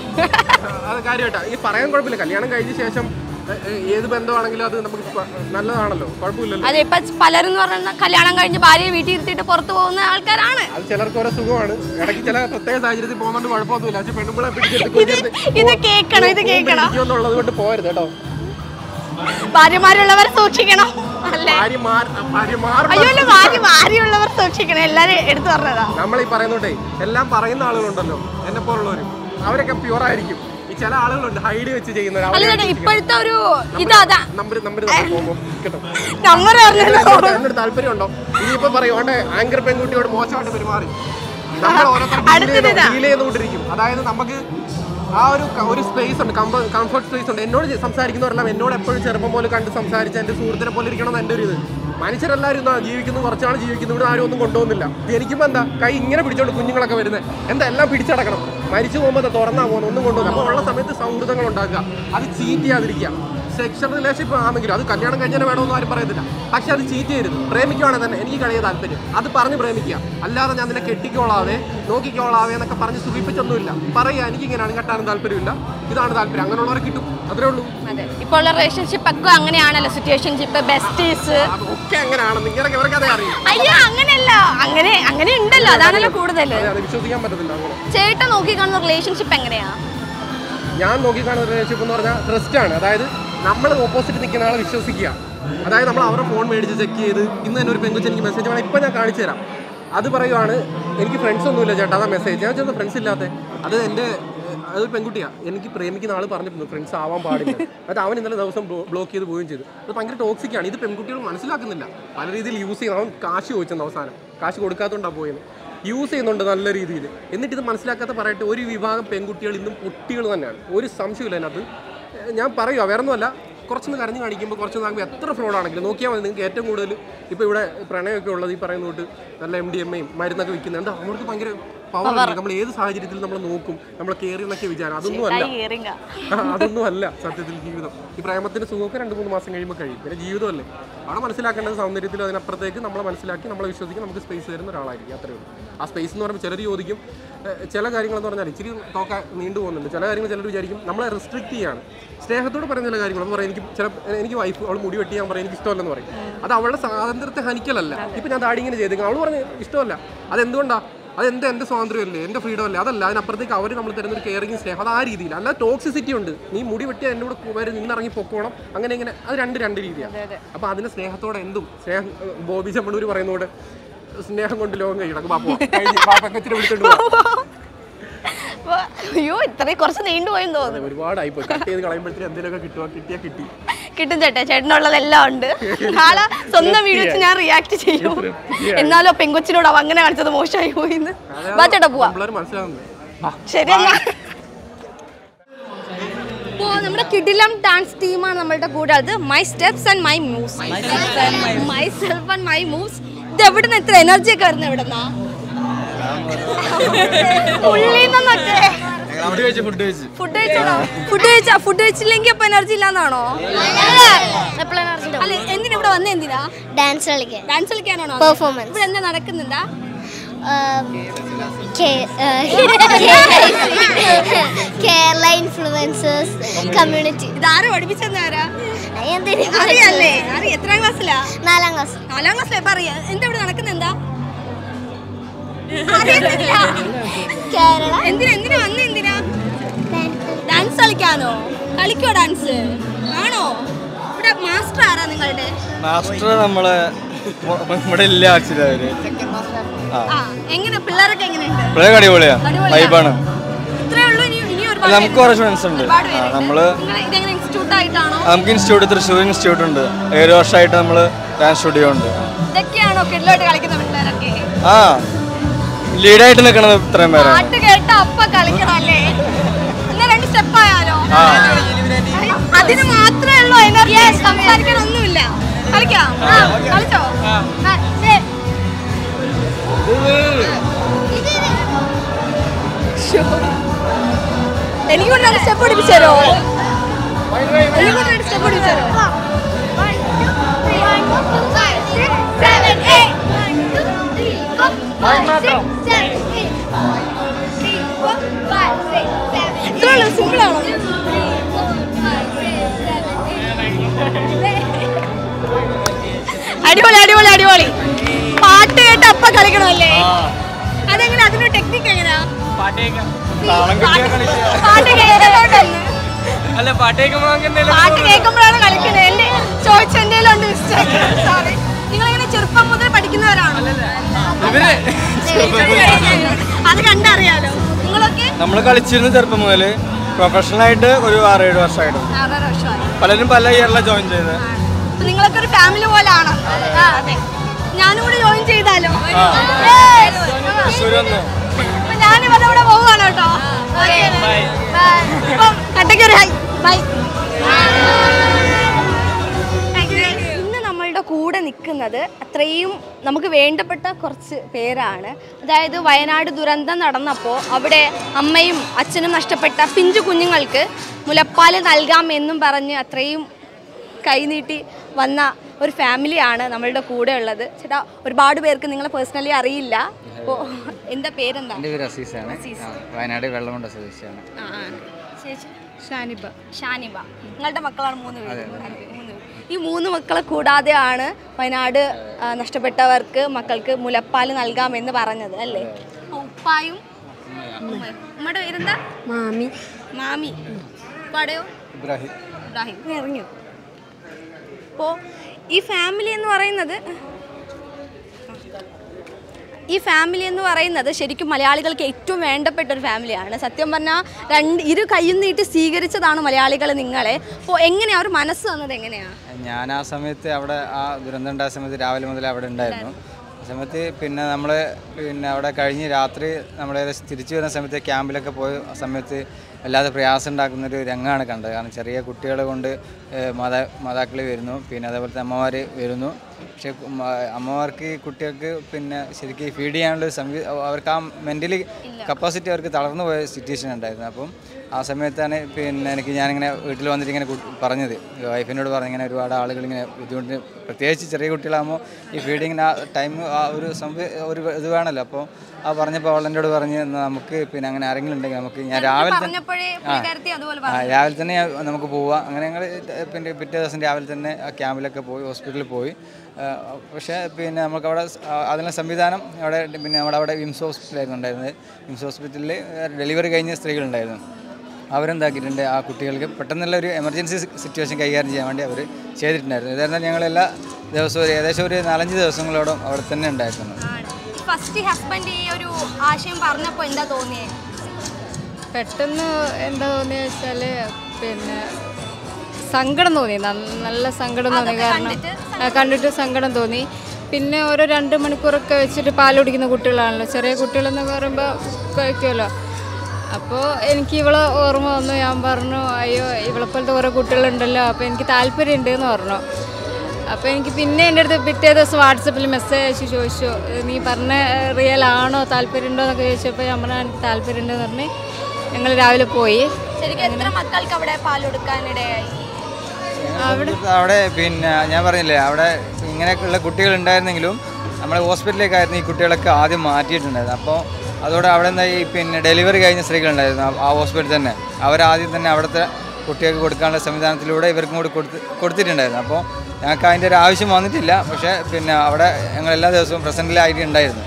അത് കാര്യമായിട്ടാ ഈ പറയാൻ കുഴപ്പമില്ല കല്യാണം കഴിഞ്ഞ ശേഷം എ- എ- ഏത് ബന്ധമാണെങ്കിലും അത് നമുക്ക് പ- നല്ലതാണല്ലോ കുഴപ്പമില്ലല്ലോ അതെ ഇപ്പൊ പലരും എന്ന് പറഞ്ഞാൽ കല്യാണം കഴിഞ്ഞ് ഭാര്യയെ വീട്ടിൽ ഇരുത്തിയിട്ട് പുറത്തു പോകുന്ന ആൾക്കാരാണ് അത് ചിലർക്ക് ഓരോ സുഖമാണ് ഇടയ്ക്ക് ചില പ്രത്യേക സാഹചര്യത്തിൽ പോകുന്നതുകൊണ്ട് കുഴപ്പമൊന്നുമില്ല പക്ഷെ പെണ്ണുമ്പളെ പിടിച്ചെടുത്ത് ഇത് ഇത് കേൾക്കണം ഇത് കേൾക്കണം എന്നുള്ളത് കൊണ്ട് പോരുത് കേട്ടോ ഭാര്യമാരുള്ളവർ സൂക്ഷിക്കണം അല്ലേ ഭാര്യമാർ ഭാര്യമാർ അയ്യോ അല്ല ഭാര്യ ഭാര്യയുള്ളവർ സൂക്ഷിക്കണം എല്ലാരും എടുത്തു പറഞ്ഞതാ നമ്മൾ ഈ പറയുന്നോട്ടെ എല്ലാം പറയുന്ന ആളുകളുണ്ടല്ലോ എന്നെ പോലുള്ളവരും അവരൊക്കെ പ്യൂർ ആയിരിക്കും ഈ ചില ആളുകളുണ്ട് ഹൈഡ് വെച്ച് ചെയ്യുന്നവർ അല്ല ചേട്ടാ ഇപ്പോഴത്തെ ഒരു ഇതാ നമ്പർ നമ്പർ പോകുമ്പോൾ കേട്ടോ നമ്പർ പറഞ്ഞല്ലോ എന്നൊരു താല്പര്യമുണ്ടോ ഇനിയിപ്പോ പറയും ആങ്കർ പെൺകുട്ടിയോട് മോശമായിട്ട് പെരുമാറി നമ്മൾ അടുത്തത് ഇതാ. ഫീൽ ചെയ്തുകൊണ്ടിരിക്കും അതായത് നമുക്ക് ആ ഒരു ക- ഒരു സ്പേസ് ഉണ്ട് കംഫർട്ട് സ്പേസ് ഉണ്ട് എന്നോട് ചെ- സംസാരിക്കുന്നവരെല്ലാം എന്നോട് എപ്പോഴും ചെറുപ്പം പോലെ കണ്ട് സംസാരിച്ച് എൻ്റെ സുഹൃത്തിനെ പോലെ ഇരിക്കണം എന്ന് എൻ്റെ ഒരു ഇത് മനുഷ്യരെല്ലാവരും എന്താ ജീവിക്കുന്നു കുറച്ചാൾ ജീവിക്കുന്നു ഇവിടെ ആരും ഒന്നും കൊണ്ടുപോകുന്നില്ല ജനിക്കുമ്പോൾ എന്താ കൈ ഇങ്ങനെ പിടിച്ചോണ്ട് കുഞ്ഞുങ്ങളൊക്കെ വരുന്നത് എന്താ എല്ലാം പിടിച്ചടക്കണം മരിച്ചു പോകുമ്പോൾ എന്താ തുറന്നാ പോകുന്നത് ഒന്നും കൊണ്ടുപോകുന്നു അപ്പോൾ ഉള്ള സമയത്ത് സൗഹൃദങ്ങൾ ഉണ്ടാക്കുക അത് ചീറ്റ് ചെയ്യാതിരിക്കുക സെക്ഷൽ റിലേഷൻഷിപ്പ് ആണെങ്കിലും അത് കല്യാണം കഴിഞ്ഞാൽ വേണമെന്ന് ആരും പറയത്തില്ല പക്ഷെ അത് ചീറ്റ് ചെയ്യരുത് പ്രേമിക്കുവാണെങ്കിൽ തന്നെ എനിക്ക് കളിയ താല്പര്യം അത് പറഞ്ഞ് പ്രേമിക്കുക അല്ലാതെ ഞാൻ നിന്നെ കെട്ടിക്കോളാവേ നോക്കിക്കോളാവേ എന്നൊക്കെ പറഞ്ഞ് സുഖിപ്പിച്ചൊന്നുമില്ല പറയുക എനിക്ക് ഇങ്ങനെയാണ് കെട്ടാനും താല്പര്യമില്ല ഇതാണ് താല്പര്യം അങ്ങനെയുള്ളവരെ കിട്ടും അത്രേ ഉള്ളൂ അതെ ഇപ്പോൾ ഉള്ള റിലേഷൻഷിപ്പ് ഒക്കെ അങ്ങനെയാണല്ലോ സിറ്റുവേഷൻഷിപ്പ് ബെസ്റ്റീസ് അതൊക്കെ അങ്ങനെയാണ് നിങ്ങളൊക്കെ ഇവർക്ക് അതേ അറിയും അയ്യോ അങ്ങനെയല്ല അങ്ങനെ അങ്ങനെ ഉണ്ടല്ലോ അതാണല്ലോ കൂടുതൽ അതെ അത് വിശ്വസിക്കാൻ പറ്റത്തില്ല അങ്ങനെ ചേട്ടൻ നോക്കിക്കാണുന്ന റിലേഷൻഷിപ്പ് എങ്ങനെയാ ഞാൻ നോക്കിക്കാണുന്ന റിലേഷൻഷിപ്പ് എന്ന് പറഞ്ഞാൽ ട്രസ്റ്റ് ആണ് അതായത് നമ്മൾ ഓപ്പോസിറ്റ് നിൽക്കുന്ന ആളെ വിശ്വസിക്കുക അതായത് നമ്മൾ അവരുടെ ഫോൺ മേടിച്ച് ചെക്ക് ചെയ്ത് ഇന്ന് തന്നെ ഒരു പെങ്കുച്ച് എനിക്ക് മെസ്സേജ് വേണം ഇപ്പം ഞാൻ കാണിച്ചു തരാം അത് പറയുവാണ് എനിക്ക് ഫ്രണ്ട്സ് ഒന്നുമില്ല ചേട്ടാ അതാ മെസ്സേജ് ഞാൻ ചെന്ന് ഫ്രണ്ട്സ് ഇല്ലാത്ത അത് എൻ്റെ ഏഹ്, അതൊരു പെൺകുട്ടിയാണ് എനിക്ക് പ്രേമിക്കുന്ന ആൾ പറഞ്ഞിട്ടുണ്ട് ഫ്രണ്ട്സ് ആവാൻ പാടില്ല അത് അവൻ ഇന്നലെ ദിവസം ബ്ലോക്ക് ചെയ്ത് പോവുകയും ചെയ്തു അത് ഭയങ്കര ടോക്സിക്കാണ് ഇത് പെൺകുട്ടികൾ മനസ്സിലാക്കുന്നില്ല പല രീതിയിൽ യൂസ് ചെയ്യുന്ന അവൻ കാശ് ചോദിച്ചെന്ന് അവസാനം കാശ് കൊടുക്കാത്തതുകൊണ്ടാണ് പോയത് യൂസ് ചെയ്യുന്നുണ്ട് നല്ല രീതിയിൽ എന്നിട്ട് ഇത് മനസ്സിലാക്കാത്ത പറയട്ടെ ഒരു വിഭാഗം പെൺകുട്ടികൾ ഇന്നും പൊട്ടികൾ തന്നെയാണ് ഒരു സംശയമില്ല അതിനകത്ത് ഏഹ് ഞാൻ പറയുക വേറെ ഒന്നുമല്ല കുറച്ചൊന്ന് കരഞ്ഞ് കാണിക്കുമ്പോൾ കുറച്ച് നാകുമ്പോൾ എത്ര ഫ്രോഡ് ആണെങ്കിലും നോക്കിയാൽ മതി നിങ്ങൾക്ക് ഏറ്റവും കൂടുതൽ ഇപ്പോൾ ഇവിടെ പ്രണയമൊക്കെ ഉള്ളത് ഈ പറയുന്ന തൊട്ട് നല്ല എം ഡി എം എയും മരുന്നൊക്കെ വിൽക്കുന്നത് എന്താ അവർക്ക് ഭയങ്കര പവർ നമ്മൾ ഏത് സാഹചര്യത്തിൽ നമ്മൾ നോക്കും നമ്മൾ കയറി എന്നൊക്കെ വിചാരം അതൊന്നും അല്ല ഇയറിംഗാ ആ, അതൊന്നും അല്ല സത്യത്തിൽ ജീവിതം ഈ പ്രേമത്തിന്റെ സുഖമൊക്കെ രണ്ട് മൂന്ന് മാസം കഴിയുമ്പോൾ കഴിയും പിന്നെ ജീവിതമല്ലേ അവിടെ മനസ്സിലാക്കേണ്ടത് സൗന്ദര്യത്തിൽ അതിനപ്പുറത്തേക്ക് നമ്മളെ മനസ്സിലാക്കി നമ്മളെ വിശ്വസിക്കും നമുക്ക് സ്പേസ് തരുന്ന ഒരാളായിരിക്കും അത്രേ ഉള്ളൂ ആ സ്പേസ് എന്ന് പറയുമ്പോൾ ചിലർ ചോദിക്കും ഏഹ്, ചില കാര്യങ്ങളെന്ന് പറഞ്ഞാൽ ഇച്ചിരി ടോക്ക നീണ്ടു പോകുന്നുണ്ട് ചില കാര്യങ്ങൾ ചിലർ വിചാരിക്കും നമ്മളെ റെസ്ട്രിക്ട് ചെയ്യാണ് സ്നേഹത്തോട് പറയുന്ന ചില കാര്യങ്ങൾ അപ്പോൾ പറയും എനിക്ക് ചില എനിക്ക് വൈഫ് അവൾ മുടി വെട്ടി ഞാൻ പറയും എനിക്ക് ഇഷ്ടമല്ലെന്ന് പറയും അത് അവളുടെ സ്വാതന്ത്ര്യത്തെ ഹനിക്കലല്ല ഇപ്പം ഞാൻ താടി ഇങ്ങനെ ചെയ്തേക്കും അവൾ പറഞ്ഞ് ഇഷ്ടമല്ല അതെന്തുകൊണ്ടാണ് അത് എൻ്റെ എൻ്റെ സ്വാതന്ത്ര്യമല്ലേ എൻ്റെ ഫ്രീഡം അല്ലേ അതല്ല അതിനപ്പുറത്തേക്ക് അവർ നമ്മൾ തരുന്ന ഒരു കെയറിങ് സ്നേഹം അത് ആ രീതിയിൽ അല്ല ടോക്സിസിറ്റി ഉണ്ട് നീ മുടി വെട്ടിയാൽ എൻ്റെ കൂടെ വരെ നിന്നിറങ്ങി പൊക്കോണം അങ്ങനെ ഇങ്ങനെ അത് രണ്ട് രണ്ട് രീതിയാണ് അപ്പോൾ അതിന് സ്നേഹത്തോടെ എന്തും സ്നേഹം ഏഹ്, ബോബി ചമ്മളൂർ പറയുന്ന പോലെ സ്നേഹം കൊണ്ട് ലോകം കഴിയണം പാപ്പോ കഴിഞ്ഞ് പാപ്പക്കച്ചിട്ട് വിളിച്ചോണ്ട് പോവാം. അപ്പൊ, അയ്യോ ഇത്രയും കുറച്ച് നീണ്ടുപോയെന്ന് തോന്നുന്നു അതെ, ഒരുപാടായിപ്പോയി കട്ട് ചെയ്ത് കളയുമ്പോഴത്തേക്കും എന്തെങ്കിലുമൊക്കെ കിട്ടുക കിട്ടിയാൽ കിട്ടി കിട്ടും ചേട്ടാ ചേട്ടനുള്ളതെല്ലാം ഉണ്ട് നാളെ സ്വന്തം വീഡിയോ വെച്ച് ഞാൻ റിയാക്ട് ചെയ്യും എന്നാലും ആ പെങ്കൊച്ചിനോട് അവ അങ്ങനെ കാണിച്ചത് മോശമായി പോയിന്ന് വാ ചേട്ടാ പോവാ പിള്ളേർ മനസ്സിലാവുന്നത് ആ ശരി എന്നാ. ഇപ്പോ നമ്മുടെ കിടിലം ഡാൻസ് ടീമാണ് നമ്മളുടെ കൂടെ അത് my steps and my moves myself and my moves ഇത് എവിടെ നിന്ന് എത്ര എനർജി ഒക്കെ വരുന്നത് എവിടെന്നാ ഉള്ളിൽ നിന്നൊക്കെ ഫുഡ് കഴിച്ചു ഫുഡ് കഴിച്ചു ഫുഡ് കഴിച്ചോ ഫുഡ് കഴിച്ചാ ഫുഡ് കഴിച്ചില്ലെങ്കിൽ അപ്പൊ എനർജി ഇല്ലാന്നാണോ അല്ല എന്തിനാ ഇവിടെ വന്നേ എന്തിനാ ഡാൻസ് കളിക്കാൻ ഡാൻസ് കളിക്കാനാണോ Performance. ഇവിടെ എന്താ നടക്കുന്നുണ്ടാ കേരള ഇൻഫ്ലുവൻസേഴ്സ് കമ്മ്യൂണിറ്റി ഇതാരും പഠിപ്പിച്ചെന്നാരാ എന്തിനാ അറിയാല്ലേ അറിയ എത്രാം ക്ലാസ്സിലാ നാലാം ക്ലാസ് നാലാം ക്ലാസ്സിലെ പറയാ എന്താ ഇവിടെ നടക്കുന്ന എന്താ അറിയത്തില്ല. കേരള എന്തിനാ എന്തിനാ വന്ന എന്തിനാ ഡാൻസ് കളിക്കാനോ കളിക്കോ ഡാൻസ് ആണോ ഇവിടെ മാസ്റ്റർ ആരാ നിങ്ങളുടെ മാസ്റ്റർ നമ്മളെ ഇവിടെ ഇല്ല ആക്ച്വലി അവര് ആ എങ്ങനെ പിള്ളേരൊക്കെ എങ്ങനെയുണ്ട് ഇവിടെ അടിപൊളിയാ അടിപൊളിയാ? വൈബാണ് ഇത്രേ ഉള്ളൂ ഇനി ഇനി അല്ല ഒരുപാട് നമുക്ക് കുറച്ച് ഫ്രണ്ട്സ് ഉണ്ട് ഒരുപാട് ആ, പേരുണ്ട്. നമ്മള് നിങ്ങള് ഇതെങ്ങനെ ഇൻസ്റ്റിറ്റ്യൂട്ട് ആയിട്ടാണോ നമുക്ക് ഇൻസ്റ്റിറ്റ്യൂട്ട് തൃശ്ശൂർ ഇൻസ്റ്റിറ്റ്യൂട്ട് ഉണ്ട് ഏഴ് വർഷമായിട്ട് നമ്മൾ ഡാൻസ് സ്റ്റുഡിയോ ഉണ്ട് ഇതൊക്കെയാണോ കിഡ്ലോട്ട് കളിക്കുന്ന പിള്ളേരൊക്കെ ആ ലീഡായിട്ട് നിൽക്കണത് ഇത്രയും പേരെ പാട്ട് കേട്ട അപ്പ കളിക്കണം അല്ലേ എന്നാ രണ്ട് സ്റ്റെപ്പ് ആയാലോ അതിന് മാത്രമേ ഉള്ളൂ എനർജി സംസാരിക്കാൻ ഒന്നുമില്ല കളിക്കാം ആ, കളിച്ചോ ആ, ശരി. ശ്ശോ. എനിക്ക് കൊണ്ട് രണ്ട് സ്റ്റെപ്പ് പഠിപ്പിച്ചു തരുമോ എനിക്ക് കൊണ്ട് രണ്ട് സ്റ്റെപ്പ് പഠിപ്പിച്ചു തരുമോ ഇത്രയുള്ളൂ സിമ്പിളാണോ അടിപൊളി അടിപൊളി അടിപൊളി പാട്ട് കേട്ട് അപ്പ കളിക്കണമല്ലേ അതെങ്ങനെ അതിന്റെ ടെക്നിക്ക് എങ്ങനെയാ പാട്ട് കേൾക്കുന്നോണ്ടൊന്ന് അല്ല പാട്ട് കേൾക്കുമ്പോൾ പാട്ട് കേൾക്കുമ്പോഴാണ് കളിക്കുന്നത് എന്റെ ചോദിച്ച എന്തെങ്കിലും ഉണ്ട് മിസ്റ്റേക്ക് സോറി നിങ്ങളിങ്ങനെ ചെറുപ്പം മുതൽ പഠിക്കുന്നവരാണോ അത് കണ്ടറിയാലോ നിങ്ങളൊക്കെ നമ്മൾ കളിച്ചിരുന്നു ചെറുപ്പം മുതൽ പ്രൊഫഷണൽ ആയിട്ട് ഒരു ആറേഴ് വർഷമായിട്ട് ആറര വർഷമായി പലരും പല ഇയറിലാണ് ജോയിൻ ചെയ്തത് അപ്പൊ നിങ്ങളൊക്കെ ഒരു ഫാമിലി പോലാണ് അതെ ഞാനും കൂടി ജോയിൻ ചെയ്താലോ തൃശ്ശൂർ വന്ന് അപ്പൊ ഞാനിവിടെ ഇവിടെ പോവാണ് കേട്ടോ അപ്പം കട്ടയ്ക്ക് ഒരു ഹൈ ബൈ ഇന്ന് നമ്മളുടെ കൂടെ നിൽക്കുന്നത് അത്രയും നമുക്ക് വേണ്ടപ്പെട്ട കുറച്ച് പേരാണ് അതായത് വയനാട് ദുരന്തം നടന്നപ്പോൾ അവിടെ അമ്മയും അച്ഛനും നഷ്ടപ്പെട്ട പിഞ്ചു കുഞ്ഞുങ്ങൾക്ക് മുലപ്പാൽ നൽകാം എന്നും പറഞ്ഞ് അത്രയും കൈനീട്ടി വന്ന ഒരു ഫാമിലിയാണ് നമ്മളുടെ കൂടെ ഉള്ളത് ചേട്ടാ ഒരുപാട് പേർക്ക് നിങ്ങളെ പേഴ്സണലി അറിയില്ല അപ്പോൾ എന്താ പേരെന്താ എൻ്റെ പേര് അസീസാണ് ആ, വയനാട് വെള്ളമുണ്ട സ്വദേശിയാണ് ആ, ആ. ചേച്ചി ഷാനിബ ഷാനിബ നിങ്ങളുടെ മക്കളാണ് മൂന്ന് പേര് മൂന്ന് പേര്. ഈ മൂന്ന് മക്കളെ കൂടാതെയാണ് വയനാട് ആ, നഷ്ടപ്പെട്ടവർക്ക് മക്കൾക്ക് മുലപ്പാൽ നൽകാമെന്ന് പറഞ്ഞത് അല്ലേ അപ്പൊ ഉപ്പായും ഉമ്മയും. ഉമ്മയുടെ പേരെന്താ മാമി മാമി ഉപ്പാടെയോ ഇബ്രാഹിം ഇബ്രാഹിം നീ ഇറങ്ങിയോ അപ്പോൾ ഈ ഫാമിലി എന്ന് പറയുന്നത് ഈ ഫാമിലി എന്ന് പറയുന്നത് ശരിക്കും മലയാളികൾക്ക് ഏറ്റവും വേണ്ടപ്പെട്ട ഒരു ഫാമിലിയാണ് സത്യം പറഞ്ഞാൽ രണ്ട് ഇരു കൈയും നീട്ടി സ്വീകരിച്ചതാണ് മലയാളികൾ നിങ്ങളെ അപ്പോൾ എങ്ങനെയാ ഒരു മനസ്സ് തന്നത് എങ്ങനെയാ ഞാൻ ആ സമയത്ത് അവിടെ ആ ദുരന്തം ഉണ്ടായ സമയത്ത് രാവിലെ മുതൽ അവിടെ ഉണ്ടായിരുന്നു ആ സമയത്ത് പിന്നെ നമ്മൾ പിന്നെ അവിടെ കഴിഞ്ഞ് രാത്രി നമ്മൾ ഏകദേശം തിരിച്ചു വരുന്ന സമയത്ത് ക്യാമ്പിലൊക്കെ പോയ സമയത്ത് വല്ലാതെ പ്രയാസം ഉണ്ടാക്കുന്നൊരു രംഗമാണ് കണ്ടത് കാരണം ചെറിയ കുട്ടികളെ കൊണ്ട് ഏഹ്, മാതാ മാതാക്കൾ വരുന്നു പിന്നെ അതേപോലത്തെ അമ്മമാർ വരുന്നു പക്ഷേ കു- മ- അമ്മമാർക്ക് ഈ കുട്ടികൾക്ക് പിന്നെ ശരിക്കും ഫീഡ് ചെയ്യാനുള്ള ഒരു സംവി അവർക്ക് ആ മെൻ്റലി കപ്പാസിറ്റി അവർക്ക് തളർന്നു പോയ സിറ്റുവേഷൻ ഉണ്ടായിരുന്നു അപ്പം ആ സമയത്താണ് പിന്നെ എനിക്ക് ഞാനിങ്ങനെ വീട്ടിൽ വന്നിട്ട് ഇങ്ങനെ കു- പറഞ്ഞത് വൈഫിനോട് പറഞ്ഞു ഇങ്ങനെ ഒരുപാട് ആളുകൾ ഇങ്ങനെ ബുദ്ധിമുട്ട് പ്രത്യേകിച്ച് ചെറിയ കുട്ടികളാകുമ്പോൾ ഈ ഫീഡിങ്ങിന് ആ ടൈം ആ ഒരു സംഭവം ഒരു ഇത് വേണമല്ലോ അപ്പോൾ ആ പറഞ്ഞപ്പോൾ അവൾ എന്നോട് പറഞ്ഞ് "എന്നാ നമുക്ക് പിന്നെ അങ്ങനെ ആരെങ്കിലും ഉണ്ടെങ്കിൽ നമുക്ക് ഞാൻ രാവിലെ തന്നെ പറഞ്ഞപ്പോഴേ പുള്ളിക്കാരത്തി അതുപോലെ ആ രാവിലെ തന്നെ ഞാൻ- നമുക്ക് പോവാം അങ്ങനെ ഞങ്ങൾ പിന്നെ പിറ്റേ ദിവസം രാവിലെ തന്നെ ആ ക്യാമ്പിലൊക്കെ പോയി ഹോസ്പിറ്റലിൽ പോയി ആ, പക്ഷേ പിന്നെ നമുക്ക് അവിടെ സ്- ആ, അതിനുള്ള സംവിധാനം അവിടെ പിന്നെ നമ്മുടെ അവിടെ വിംസ് ഹോസ്പിറ്റലായിരുന്നു ഉണ്ടായിരുന്നത് വിംസ് ഹോസ്പിറ്റലിൽ ഡെലിവറി കഴിഞ്ഞ സ്ത്രീകളുണ്ടായിരുന്നു അവരെന്താക്കിയിട്ടുണ്ട് ആ കുട്ടികൾക്ക് പെട്ടെന്നുള്ള ഒരു എമർജൻസി സിറ്റുവേഷൻ കൈകാര്യം ചെയ്യാൻ വേണ്ടി അവർ ചെയ്തിട്ടുണ്ടായിരുന്നു ഇതായിരുന്നു ഞങ്ങൾ എല്ലാ ദിവസവും ഒരു ഏകദേശം ഒരു നാലഞ്ച് ദിവസങ്ങളോടും അവിടെ തന്നെ ഉണ്ടായിരുന്നു ഫസ്റ്റ് ഹസ്ബൻഡ് ഈ ഒരു ആശയം പറഞ്ഞപ്പോൾ എന്താ തോന്നിയേ പെട്ടെന്ന് എന്താ തോന്നിയ വെച്ചാല് പിന്നെ സങ്കടം തോന്നി നന്ന- നല്ല സങ്കടം തോന്നി കാരണം ആ, കണ്ടിട്ട് സങ്കടം തോന്നി പിന്നെ ഓരോ രണ്ട് മണിക്കൂറൊക്കെ വെച്ചിട്ട് പാൽ കുടിക്കുന്ന കുട്ടികളാണല്ലോ ചെറിയ കുട്ടികളെന്ന് പറയുമ്പോൾ കഴിക്കുമല്ലോ അപ്പോൾ എനിക്ക് ഇവളെ ഓർമ്മ വന്നു ഞാൻ പറഞ്ഞു അയ്യോ ഇവളെ പോലത്തെ കുറേ കുട്ടികളുണ്ടല്ലോ അപ്പോൾ എനിക്ക് താല്പര്യമുണ്ട് എന്ന് പറഞ്ഞു അപ്പോൾ എനിക്ക് പിന്നെ എൻ്റെ അടുത്ത് പിറ്റേ ദിവസം വാട്സപ്പിൽ മെസ്സേജ് അയച്ച് ചോദിച്ചു നീ പറഞ്ഞ റിയൽ ആണോ താല്പര്യമുണ്ടോ എന്നൊക്കെ ചോദിച്ചപ്പോൾ ഞാൻ പറഞ്ഞു എനിക്ക് താല്പര്യമുണ്ടെന്ന് പറഞ്ഞ് ഞങ്ങൾ രാവിലെ പോയി ശരിക്കും എത്ര മക്കൾക്ക് അവിടെ പാൽ കൊടുക്കാനിടയായി അവിടെ അവിടെ പിന്നെ ഞാൻ പറഞ്ഞില്ലേ അവിടെ ഇങ്ങനെയൊക്കെയുള്ള കുട്ടികൾ ഉണ്ടായിരുന്നെങ്കിലും നമ്മുടെ ഹോസ്പിറ്റലിലേക്കായിരുന്നു ഈ കുട്ടികളൊക്കെ ആദ്യം മാറ്റിയിട്ടുണ്ടായിരുന്നു അപ്പോൾ അതോടെ അവിടെ നിന്ന് ഈ പിന്നെ ഡെലിവറി കഴിഞ്ഞ സ്ത്രീകളുണ്ടായിരുന്നു ആ- ആ ഹോസ്പിറ്റലിൽ തന്നെ അവരാദ്യം തന്നെ അവിടുത്തെ കുട്ടികൾക്ക് കൊടുക്കാനുള്ള സംവിധാനത്തിലൂടെ ഇവർക്കും കൂടി കൊടുത്ത് കൊടുത്തിട്ടുണ്ടായിരുന്നു അപ്പോൾ ഞങ്ങൾക്ക് അതിൻ്റെ ഒരു ആവശ്യം വന്നിട്ടില്ല പക്ഷേ പിന്നെ അവിടെ ഞങ്ങൾ എല്ലാ ദിവസവും പ്രസൻറ്റിലായിട്ട് ഉണ്ടായിരുന്നു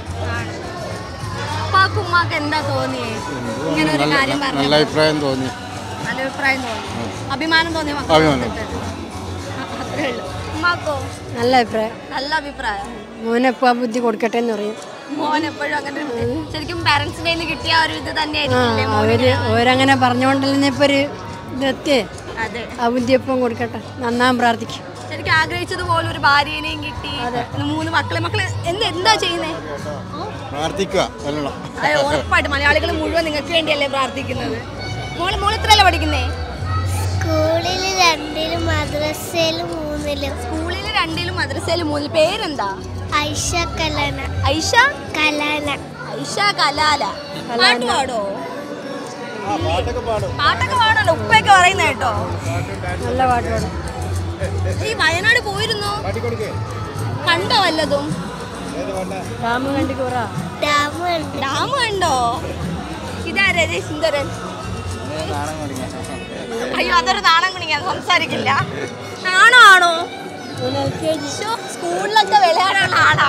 ഉപ്പാക്കും ഉമ്മാക്ക് എന്താ തോന്നിയേ ഇങ്ങനെ ഒരു കാര്യം പറഞ്ഞു നല്ല അഭിപ്രായം തോന്നി നല്ല അഭിപ്രായം തോന്നി അഭിമാനം തോന്നിയ മക്കൾ അഭിമാനം. അത്രേ ഉള്ളൂ ഉമ്മാക്കോ നല്ല അഭിപ്രായം നല്ല അഭിപ്രായം മോനെപ്പോ ബുദ്ധി കൊടുക്കട്ടെ എന്ന് പറയും മോൻ എപ്പോഴും അങ്ങനെ ഒരു- ശരിക്കും പാരന്റ്സിന്റെ കയ്യിൽ നിന്ന് കിട്ടിയ ആ ഒരു ഇത് ആ തന്നെയായിരിക്കില്ലേ അവര് ഓരങ്ങനെ പറഞ്ഞുകൊണ്ടല്ലേ ഇപ്പൊ ഒരു ഇതെത്തിയേ അതെ ആ ബുദ്ധിയപ്പം കൊടുക്കട്ടെ നന്നാൻ പ്രാർത്ഥിക്കും ശരിക്കും ആഗ്രഹിച്ചതുപോലെ ഒരു ഭാര്യനെയും കിട്ടി ഇന്ന് മൂന്ന് മക്കളെ മക്കളെ എന്ത് എന്താ ചെയ്യുന്നേ പ്രാർത്ഥിക്കുക നല്ലോണം അതെ ഉറപ്പായിട്ട് മലയാളികൾ മുഴുവൻ നിങ്ങൾക്ക് വേണ്ടിയല്ലേ പ്രാർത്ഥിക്കുന്നത് മോള് മോള് എത്രയല്ല പഠിക്കുന്നേ സ്കൂളിൽ രണ്ടിലും മദ്രസയിൽ മൂന്നിലും സ്കൂളിൽ രണ്ടിലും മദ്രസയിലും മൂന്നിലും പേരെന്താ ഐഷ കലാന ഐഷ കലാന ഐഷ കലാല പാട്ട് പാടോ പാട്ടൊക്കെ പാടും പാട്ടൊക്കെ പാടല്ലോ ഉപ്പയൊക്കെ പറയുന്ന കേട്ടോ നല്ല പാട്ട് പാടും ഈ വയനാട് പോയിരുന്നു കണ്ടോ വല്ലതും ഡാം കണ്ടി കൂറാ ഡാം ഡാം കണ്ടോ ഇതാരേ സുന്ദരൻ നാണം കുടിക്കാൻ അയ്യോ അതൊരു നാണം കുണിക്കാൻ സംസാരിക്കില്ല ആണോ ആണോ ശ്ശോ, സ്കൂളിലൊക്കെ വിളയാടുള്ള ആളാ